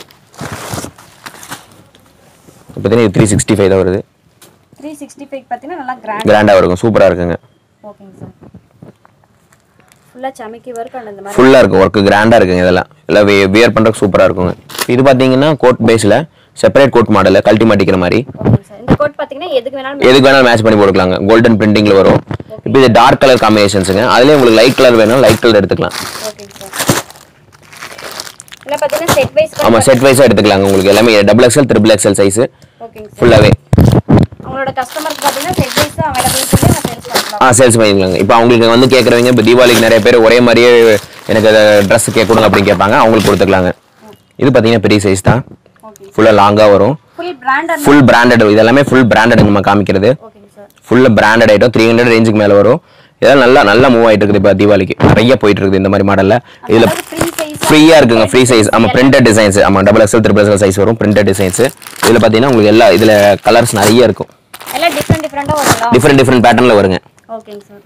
பார்த்தீங்கன்னா இது த்ரீ சிக்ஸ்டி ஃபைவ் தான் வருது த்ரீ சிக்ஸ்டி ஃபைவ் பார்த்தீங்கன்னா நல்லா கிராண்ட் கிராண்டாக இருக்கும் சூப்பராக இருக்குங்க ஓகேங்க சார் ஃபுல்லாக சமைக்கி ஒர்க் அந்த இந்த மாதிரி ஃபுல்லாக இருக்கும் ஒர்க்கு கிராண்டாக இருக்குங்க இதெல்லாம் எல்லாம் வியர் பண்ணுறதுக்கு சூப்பராக இருக்குங்க இது பார்த்தீங்கன்னா கோட் பேஸில் செப்பரேட் கோட் மாடலில் கழட்டி மாட்டிக்கிற மாதிரி ஓகேங்க சார் இந்த கோட் பார்த்தீங்கன்னா எதுக்கு வேணாலும் எதுக்கு வேணாலும் மேட்ச் பண்ணி போட்டுக்கலாங்க கோல்டன் பிரிண்டிங்கில் வரும் இப்போ இது டார்க் கலர் காம்பினேஷன்ஸுங்க அதுலேயே உங்களுக்கு லைட் கலர் வேணும் லைட் கலர் எடுத்துக்கலாம் ஓகேங்க சார் இல்லை பார்த்தீங்கன்னா செட் வைஸ் ஆமாம் செட் வைஸாக எடுத்துக்கலாங்க உங்களுக்கு எல்லாமே double XL triple XL size ஓகேங்க சார் ஃபுல்லாகவே அவங்களோட கஸ்டமருக்கு பார்த்தீங்கன்னா செட் வைஸும் அவைலபிள் சொல்லி நான் சேல்ஸ் பண்ணலாம் ஆ சேல்ஸ் பண்ணிக்கலாங்க இப்போ அவங்களுக்கு வந்து கேட்குறவங்க இப்போ தீபாவளிக்கு நிறைய பேர் ஒரே மாதிரியே எனக்கு ட்ரெஸ் கேட்க கொடுங்க அப்படின்னு கேட்பாங்க அவங்களுக்கு கொடுத்துக்கலாங்க இது பார்த்தீங்கன்னா பெரிய சைஸ் தான் ஓகே ஃபுல்லாக லாங்காக வரும் ஃபுல் பிராண்டட் ஃபுல் பிராண்டட் இது எல்லாமே ஃபுல் பிராண்டட் நம்ம காமிக்கிறது ஓகேங்க சார் ஃபுல்லாக பிராண்டட் ஐட்டம் த்ரீ ஹண்ட்ரட் ரேஞ்சுக்கு மேலே வரும் இதெல்லாம் நல்லா நல்லா மூவ் ஆகிட்டு இருக்குது இப்போ தீபாவளிக்கு நிறைய போயிட்டு இருக்குது இந்த மாதிரி மாடலில் இதில் ஃப்ரீ சைஸ் ஃப்ரீயாக இருக்குங்க ஃப்ரீ சைஸ் ஆமாம் பிரிண்டட் டிசைன்ஸ் ஆமாம் double XL triple XL size வரும் பிரிண்டட் டிசைன்ஸ் இதில் பார்த்தீங்கன்னா உங்களுக்கு எல்லா இதில் கலர்ஸ் நிறைய இருக்கும் எல்லாம் டிஃப்ரெண்ட் டிஃப்ரெண்டாக வருங்களா டிஃப்ரெண்ட் டிஃப்ரெண்ட் பேட்டர்னில் வருங்க ஓகேங்க சார்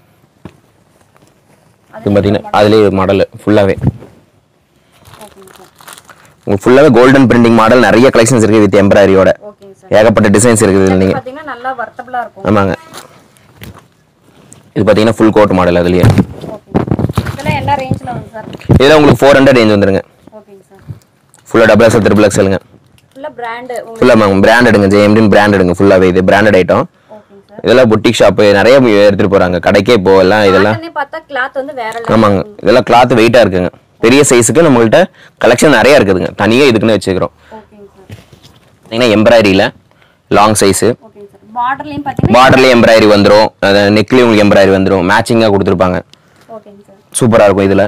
இது பார்த்தீங்கன்னா அதுலேயே மாடல் ஃபுல்லாகவே ஓகேங்க சார் உங்களுக்கு ஃபுல்லாகவே கோல்டன் பிரிண்டிங் மாடல் நிறைய கலெக்ஷன்ஸ் இருக்குது வித் எம்ப்ராய்டியோட ஓகேங்க சார் ஏகப்பட்ட டிசைன்ஸ் இருக்குது இதில் நீங்கள் பார்த்தீங்கன்னா நல்லா வர்த்தபுளாக இருக்கும் ஆமாங்க இது பார்த்தீங்கன்னா ஃபுல் கோட் மாடல் அதுலேயே என்ன ரேஞ்சில் வரும் சார் இதில் உங்களுக்கு ஃபோர் ஹண்ட்ரட் ரேஞ்ச் வந்துருங்க ஓகேங்க சார் ஃபுல்லாக டபுள் எக்ஸல் த்ரிபிள் எக்ஸலுங்க ஃபுல்லாக பிராண்டு உங்களுக்கு ஃபுல்லாக பிராண்டடுங்க ஜேஎம்டின் பிராண்டடுங்க ஃபுல்லாகவே இது பிராண்டட் ஐட்டம் ஓகேங்க சார் இதெல்லாம் புட்டிக் ஷாப்பு நிறைய எடுத்துகிட்டு போகிறாங்க கடைக்கே இப்போ எல்லாம் இதெல்லாம் காட்டனே பார்த்தா கிளாத் வந்து வேற level. ஆமாங்க இதெல்லாம் கிளாத் வெயிட்டாக இருக்குங்க பெரிய சைஸுக்கு நம்மள்ட்ட கலெக்ஷன் நிறைய இருக்குதுங்க தனியாக இதுக்குன்னு வச்சுக்கிறோம் ஓகேங்க சார் பார்த்தீங்கன்னா எம்ப்ராய்டரியில் லாங் சைஸு ஓகேங்க சார் பார்டர்லையும் பார்த்தீங்கன்னா பார்டர்லேயே எம்ப்ராய்டரி வந்துடும் நெக்லேயும் உங்களுக்கு எம்ப்ராய்டரி வந்துடும் மேட்சிங்காக கொடுத்துருப்பாங்க ஓகேங்க சார் சூப்பராக இருக்கும் இதில்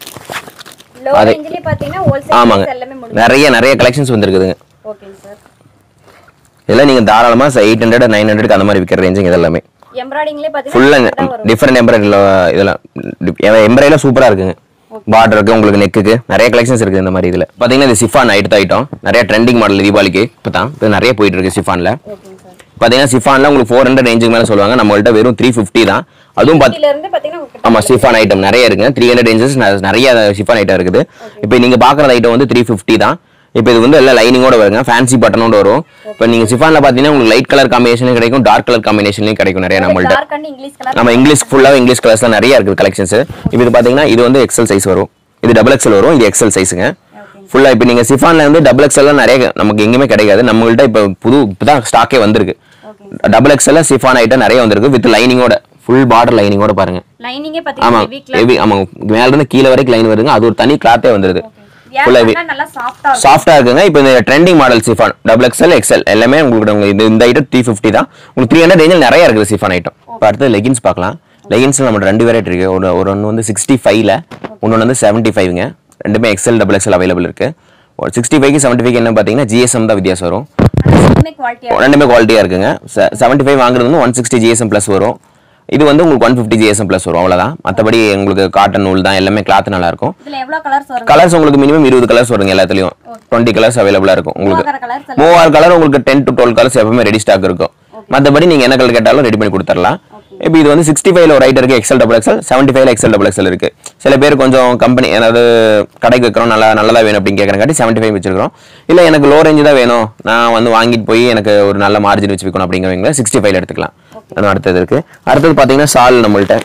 லோ அது- ரேஞ்சிலே பார்த்தீங்கன்னா ஹோல்சேல் ஆமாங்க எல்லாமே முடியும் நிறைய நிறைய கலெக்ஷன்ஸ் வந்துருக்குதுங்க ஓகேங்க சார் இதெல்லாம் நீங்கள் தாராளமாக எயிட் ஹண்ட்ரட் நைன் ஹண்ட்ரட் அந்த மாதிரி விற்கிற ரேஞ்சுங்க இது எல்லாமே எம்ப்ராய்டிங்லேயே ஃபுல்லாக பார்த்தீங்கன்னா வரும் டிஃப்ரெண்ட் எம்ப்ராய்டரியில் இதெல்லாம் எம்ப்ராய்டரியில் சூப்பராக இருக்குங்க பார்டருக்கு உங்களுக்கு நெக்குக்கு நிறைய கலெக்ஷன்ஸ் இருக்குது இந்த மாதிரி இதில் பார்த்தீங்கன்னா இது சிஃபான் ஐட்டு ஐட்டம் நிறைய ட்ரெண்டிங் மாடல் தீபாவளிக்கு இப்போ தான் இது நிறைய போயிட்டு இருக்கு சிஃபானில் ஓகேங்க சார் பார்த்தீங்கன்னா சிஃபானில் உங்களுக்கு ஃபோர் ஹண்ட்ரட் ரேஞ்சுக்கு மேலே சொல்லுவாங்க நம்மள்ட்ட வெறும் த்ரீ ஃபிஃப்டி தான் அதுவும் பார்த்து இதுல இருந்து பார்த்தீங்கன்னா உங்களுக்கு ஆமாம் சிஃபான் ஐட்டம் நிறைய இருக்குங்க த்ரீ ஹண்ட்ரட் ரேஞ்சஸ் நிறைய சிஃபான் ஐட்டம் இருக்குது இப்போ நீங்கள் பார்க்குற ஐட்டம் வந்து த்ரீ ஃபிஃப்டி தான் இப்போ இது வந்து எல்லாம் லைனிங்கோட வருங்க ஃபேன்சி பட்டனோட வரும் இப்போ நீங்கள் சிஃபானில் பார்த்தீங்கன்னா உங்களுக்கு லைட் கலர் காம்பினேஷனும் கிடைக்கும் டார்க் கலர் காம்பினேஷன்லையும் கிடைக்கும் நிறைய நம்மள்ட்ட டார்க் அண்ட் இங்கிலீஷ் கலர் நம்ம இங்கிலீஷ் ஃபுல்லாக இங்கிலீஷ் கலர்ஸ்லாம் நிறைய இருக்குது கலெக்ஷன்ஸ் இப்போ இது பார்த்தீங்கன்னா இது வந்து எக்ஸல் சைஸ் வரும் இது டபுள் எக்ஸல் வரும் இது எக்ஸல் சைஸுங்க ஃபுல்லாக இப்போ நீங்கள் சிஃபானில் வந்து டபுள் எக்ஸல்லாம் நிறைய நமக்கு எங்கேயுமே கிடைக்காது நம்மள்ட்ட இப்போ புது இப்போ தான் ஸ்டாக்கே வந்திருக்கு டபுள் எக்ஸல்ல சிஃபான் ஐட்டம் நிறைய வந்திருக்கு வித் லைனிங்கோட ஃபுல் பார்டர் லைனிங்கோட பாருங்க லைனிங்கே பார்த்தீங்கன்னா ஆமாம் ஹெவி கிளாத் ஹெவி ஆமாம் மேல இருந்து கீழே வரைக்கும் லைன் வருதுங்க அது ஒரு தனி கிளாத்தே வந்துருது ஃபுல்லாக ஹெவி நல்லா சாஃப்டா இருக்கும் சாஃப்டா இருக்குங்க இப்போ இந்த trending model chiffon double XL XL எல்லாமே உங்களுக்கு உங்களுக்கு இந்த இந்த ஐட்டம் த்ரீ ஃபிஃப்டி தான் உங்களுக்கு த்ரீ ஹண்ட்ரட் ரேஞ்சில் நிறைய இருக்குது சிஃபான் ஐட்டம் இப்போ அடுத்து லெகின்ஸ் பார்க்கலாம் லெகின்ஸில் நம்ம ரெண்டு வெரைட்டி இருக்கு ஒரு ஒரு ஒன்று வந்து சிக்ஸ்டி ஃபைவ்ல இன்னொன்று வந்து செவன்ட்டி ஃபைவ்ங்க ரெண்டுமே எக்ஸ்எல் டபுள் எக்ஸ்எல் அவைலபிள் இருக்கு ஒரு சிக்ஸ்டி ஃபைவ்க்கு செவன்ட்டி ஃபைவ் என்ன பார்த்தீங்கன்னா ஜிஎஸ்எம் தான் வித்தியாசம் வரும் ரெண்டுமே குவாலிட்டியா ரெண்டுமே குவாலிட்டியாக இருக்குங்க செவன்ட்டி ஃபைவ் வாங்குறது வந்து ஒன் சிக்ஸ்டி ஜிஎஸ்எம் ப்ளஸ் வரும் இது வந்து உங்களுக்கு ஒன் ஃபிஃப்டி ஜிஎஸ்எம் ப்ளஸ் வரும் அவ்வளோதான் மற்றபடி உங்களுக்கு காட்டன் நூல் தான் எல்லாமே கிளாத் நல்லா இருக்கும் இதுல எவ்வளவு கலர்ஸ் வரும் கலர்ஸ் உங்களுக்கு மினிமம் இருபது கலர்ஸ் வருங்க எல்லாத்துலயும் டுவெண்ட்டி கலர்ஸ் அவைலபிளா இருக்கும் உங்களுக்கு மூவாயிரம் கலர்ஸ் மூவாயிரம் கலர் உங்களுக்கு டென் டு டுவெல் கலர்ஸ் எப்பவுமே ரெடி ஸ்டாக் இருக்கும் மற்றபடி நீங்க என்ன கலர் கேட்டாலும் ரெடி பண்ணி கொடுத்துடலாம் இப்போ இது வந்து சிக்ஸ்டி ஃபைவ்ல ஒரு ஐட்டம் இருக்கு எக்ஸல் டபுள் எக்ஸல் செவன்ட்டி ஃபைவ்ல எக்ஸல் டபுள் எக்ஸல் இருக்கு சில பேர் கொஞ்சம் கம்பெனி அதாவது கடைக்கு வைக்கிறோம் நல்லா நல்லதா வேணும் அப்படின்னு கேட்கறங்காட்டி செவன்ட்டி ஃபைவ் வச்சிருக்கோம் இல்லை எனக்கு லோ ரேஞ்சு தான் வேணும் நான் வந்து வாங்கிட்டு போய் எனக்கு ஒரு நல்ல மார்ஜின் வச்சு விற்கணும் அப்படிங்கிறவங்க சிக்ஸ்டி ஃபைவ்ல எடுத்துக்கலாம் அது அடுத்தது இருக்கு அடுத்தது பார்த்தீங்கன்னா சால் நம்மள்ட்ட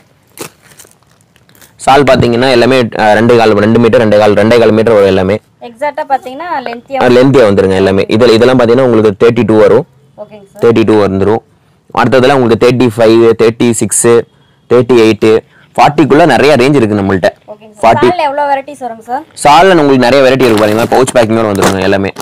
சால் பார்த்தீங்கன்னா எல்லாமே அஹ், ரெண்டு கால் ரெண்டு மீட்டர் ரெண்டே கால் ரெண்டே கால் மீட்டர் வரும் எல்லாமே எக்ஸாக்ட்டா பாத்தீங்கன்னா லென்த்தியா லென்த்தியாக வந்துருங்க எல்லாமே இதில் இதெல்லாம் பார்த்தீங்கன்னா உங்களுக்கு தேர்ட்டி டூ வரும் ஓகேங்க சார் தேர்ட்டி டூ வந்துடும் அடுத்ததெல்லாம் உங்களுக்கு thirty five thirty six thirty eight ஃபார்ட்டிக்குள்ளே நிறைய ரேஞ்ச் இருக்குது நம்மள்ட்ட ஓகேங்க சார் ஃபார்ட்டி சால்ல எவ்வளவு வெரைட்டிஸ் வருங்க சார் சாலில் உங்களுக்கு நிறைய வெரைட்டி இருக்கு பாருங்க பவுச் பேக்கிங் மாதிரி வந்துருங்க எல்லாமே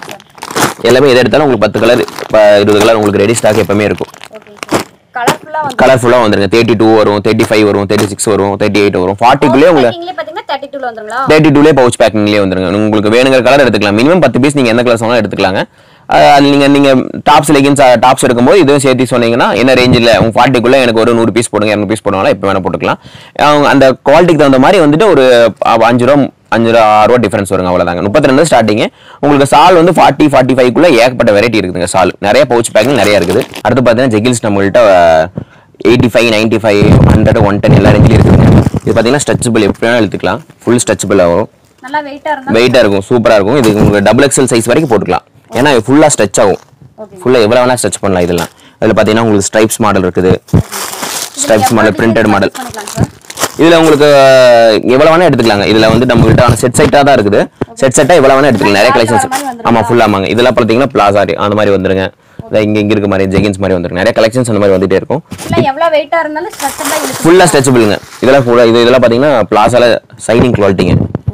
எல்லாமே எது எடுத்தாலும் உங்களுக்கு பத்து கலர் இப்போ இருபது கலர் உங்களுக்கு ரெடி ஸ்டாக் எப்பவுமே இருக்கும் ஓகேங்க சார் கலர்ஃபுல்லா வந்து கலர்ஃபுல்லாக வந்துருங்க தேர்ட்டி டூ வரும் தேர்ட்டி ஃபைவ் வரும் தேர்ட்டி சிக்ஸ் வரும் தேர்ட்டி எயிட் வரும் ஃபார்ட்டிக்குள்ளே உங்களுக்கு பேக்கிங்லயே பாத்தீங்கன்னா 32 ல வந்துருங்களா தேர்ட்டி டூலே பவுச் பேக்கிங்லேயே வந்துருங்க உங்களுக்கு வேணுங்கிற கலர் எடுத்துக்கலாம் மினிமம் பத்து பீஸ் நீங்கள் எந்த கலர் சொன்னாலும் எடுத்துக்கலாங்க அஹ் அது நீங்கள் நீங்கள் டாப்ஸ் லெகின்ஸ் டாப்ஸ் எடுக்கும்போது இதுவும் சேர்த்து சொன்னீங்கன்னா என்ன ரேஞ்சில் உங்கள் ஃபார்ட்டிக்குள்ளே எனக்கு ஒரு நூறு பீஸ் போடுங்க இரநூறு பீஸ் போடுவாங்களா எப்போ வேணால் போட்டுக்கலாம் அவங்க அந்த குவாலிட்டிக்கு தகுந்த மாதிரி வந்துட்டு ஒரு அஹ், அஞ்சு ரூபா அஞ்சு ரூபா ஆறு ரூபா டிஃபரன்ஸ் வருங்க அவ்வளோதாங்க முப்பத்தி ரெண்டு ஸ்டார்டிங் உங்களுக்கு சால் வந்து ஃபார்ட்டி ஃபார்ட்டி ஃபைவ்க்குள்ளே ஏகப்பட்ட வெரைட்டி இருக்குதுங்க சால் நிறைய பவுச் பேக்கிங் நிறைய இருக்குது அடுத்து பார்த்தீங்கன்னா ஜெகில்ஸ் நம்மள்கிட்ட eighty five ninety five hundred one ten எல்லா ரேஞ்சிலும் இருக்குதுங்க இது பார்த்தீங்கன்னா ஸ்ட்ரெச்சபிள் எப்படி வேணாலும் எடுத்துக்கலாம் ஃபுல் ஸ்ட்ரெச்சபிள் ஆகும் நல்லா வெயிட்டா இருந்தா வெயிட்டாக இருக்கும் சூப்பராக இருக்கும் இது உங்களுக்கு டபுள் எக்ஸல் சைஸ் வரைக்கும் போட்டுக்கலாம் ஏன்னா இது ஃபுல்லாக ஸ்ட்ரெச் ஆகும் ஃபுல்லாக எவ்வளோ வேணால் ஸ்ட்ரெச் பண்ணலாம் இதெல்லாம் இதில் பார்த்தீங்கன்னா உங்களுக்கு ஸ்ட்ரைப்ஸ் மாடல் இருக்குது ஸ்ட்ரைப்ஸ் மாடல் பிரிண்டட் மாடல் பண்ணிக்கலாம் சார் இதில் உங்களுக்கு எவ்வளோ வேணால் எடுத்துக்கலாங்க இதில் வந்து நம்ம கிட்ட செட் செட்டாக தான் இருக்குது செட் செட்டாக எவ்வளோ வேணால் எடுத்துக்கலாம் நிறைய கலெக்ஷன்ஸ் மாதிரி வந்துருங்களா? ஆமாம் ஃபுல்லாக ஆமாங்க இதெல்லாம் பார்த்தீங்கன்னா பிளாசா அந்த மாதிரி வந்துருங்க இதை இங்கே இங்கே இருக்க மாதிரி ஜெகின்ஸ் மாதிரி வந்துருங்க நிறைய கலெக்ஷன்ஸ் அந்த மாதிரி வந்துட்டே இருக்கும் இல்ல எவ்வளவு வெயிட்டா இருந்தாலும் ஸ்ட்ரெச்சபிளா இழுத்து ஃபுல்லாக ஸ்ட்ரெச்சபிளுங்க இதெல்லாம் ஃபுல்லாக இது இதெல்லாம் பார்த்தீங்கன்னா பிளாசால சைனிங் குவாலிட்டிங்க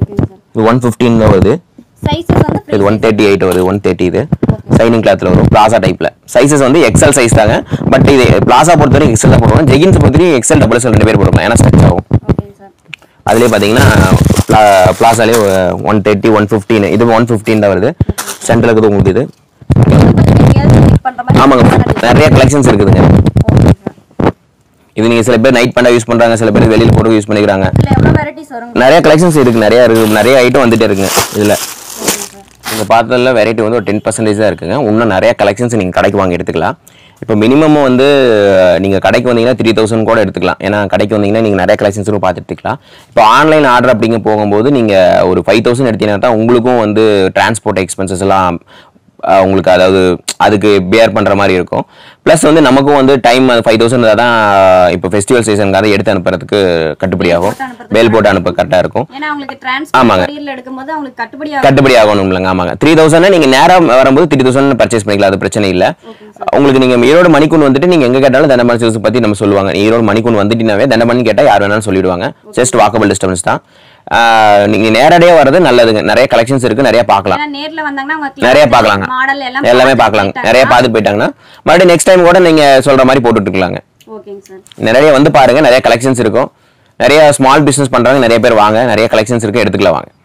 இது ஒன் ஃபிஃப்டின் தான் வருது சைஸஸ் வந்து இது ஒன் தேர்ட்டி எயிட் வருது ஒன் தேர்ட்டி இது சைனிங் கிளாத்ல வரும் பிளாசா டைப்ல சைஸஸ் வந்து எக்ஸல் சைஸ் தாங்க பட் இது பிளாசா பொறுத்த வரைக்கும் எக்ஸல் தான் போடுவோம் ஜெகின்ஸ் பொறுத்த வரைக்கும் எக்ஸல் டபுள் எக்ஸல் ரெண்டு பேர் போடுவோம் ஏன்னா ஸ்ட்ரெச் ஆகும் ஓகேங்க சார் அதுலேயே பார்த்தீங்கன்னா பிளா பிளாசாலே ஒன் தேர்ட்டி ஒன் ஃபிஃப்டின் இது ஒன் ஃபிஃப்டின் தான் வருது சென்டரில் இருக்குது உங்களுக்கு இது எங்கேயாவது fit பண்ற மாதிரி ஆமாங்க நிறைய கலெக்ஷன்ஸ் இருக்குதுங்க ஓகே சார் இது நீங்கள் சில பேர் நைட் பண்ணா யூஸ் பண்ணுறாங்க சில பேர் வெளியில் போட்டு யூஸ் பண்ணிக்கிறாங்க இதுல எவ்வளவு வெரைட்டிஸ் வருங்க நிறைய கலெக்ஷன்ஸ் இருக்கு நிறைய இருக்கு நிறைய ஐட்டம் வந்துட்டே இருக்குங்க இதில் நீங்கள் பார்த்ததுல வெரைட்டி வந்து ஒரு டென் பர்சன்டேஜ் தான் இருக்குங்க இன்னும் நிறைய கலெக்ஷன்ஸ் நீங்கள் கடைக்கு வாங்கி எடுத்துக்கலாம் இப்போ மினிமம் வந்து நீங்கள் கடைக்கு வந்தீங்கன்னா த்ரீ தௌசண்ட் கூட எடுத்துக்கலாம் ஏன்னா கடைக்கு வந்தீங்கன்னா நீங்கள் நிறைய கலெக்ஷன்ஸும் பார்த்து எடுத்துக்கலாம் இப்போ ஆன்லைன் ஆர்டர் அப்படிங்க போகும்போது நீங்கள் ஒரு ஃபைவ் தௌசண்ட் எடுத்தீங்கன்னா தான் உங்களுக்கும் வந்து டிரான்ஸ்போர்ட் எக்ஸ்பென்சஸ் எல்லாம் அஹ், உங்களுக்கு அதாவது அதுக்கு பேர் பண்ணுற மாதிரி இருக்கும் ப்ளஸ் வந்து நமக்கும் வந்து டைம் ஃபைவ் தௌசண்ட் தான் இப்போ ஃபெஸ்டிவல் சீசனுக்காக எடுத்து அனுப்புறதுக்கு கட்டுப்படி ஆகும் போட்டு அனுப்புறதுக்கு பேல் போட்டு அனுப்ப கரெக்டாக இருக்கும் ஏன்னா அவங்களுக்கு ஆமாங்க. டிரான்ஸ்போர்ட் எடுக்கும்போது அவங்களுக்கு கட்டுப்படி ஆகும் கட்டுப்படி ஆகணும் இல்லைங்க ஆமாங்க த்ரீ தௌசண்ட் நீங்கள் நேரம் வரும்போது த்ரீ தௌசண்ட் பர்ச்சேஸ் பண்ணிக்கலாம் அது பிரச்சனை இல்லை உங்களுக்கு நீங்கள் ஈரோடு மணிக்கூன் வந்துட்டு நீங்கள் எங்கே கேட்டாலும் தண்டபாணி சில்ஸ் பற்றி நம்ம சொல்லுவாங்க ஈரோடு மணிக்கூன் வந்துட்டினாவே தண்டபாணி கேட்டால் யார் வேணாலும் சொல்லிடுவாங்க ஜஸ்ட் வாக்கபிள் டிஸ்டன்ஸ் தான் நீங்கள் நேரடியாக வர்றது நல்லதுங்க நிறைய கலெக்ஷன்ஸ் இருக்குது நிறைய பார்க்கலாம் ஏன்னா நேர்ல வந்தாங்கன்னா அவங்க நிறைய பார்க்கலாங்க மாடல் எல்லாம் எல்லாமே பார்த்துட்டு பார்க்கலாங்க போயிட்டாங்கன்னா- நிறைய பார்த்துட்டு போயிட்டாங்கன்னா மறுபடியும் நெக்ஸ்ட் டைம் கூட நீங்கள் சொல்கிற மாதிரி போட்டுட்டு இருக்கலாங்க ஓகேங்க சார் நிறைய வந்து பாருங்க நிறைய கலெக்ஷன்ஸ் இருக்கும் நிறைய ஸ்மால் பிஸ்னஸ் பண்றவங்க நிறைய பேர் வாங்க நிறைய கலெக்ஷன்ஸ் இருக்கு எடுத்துக்கலாம் வாங்க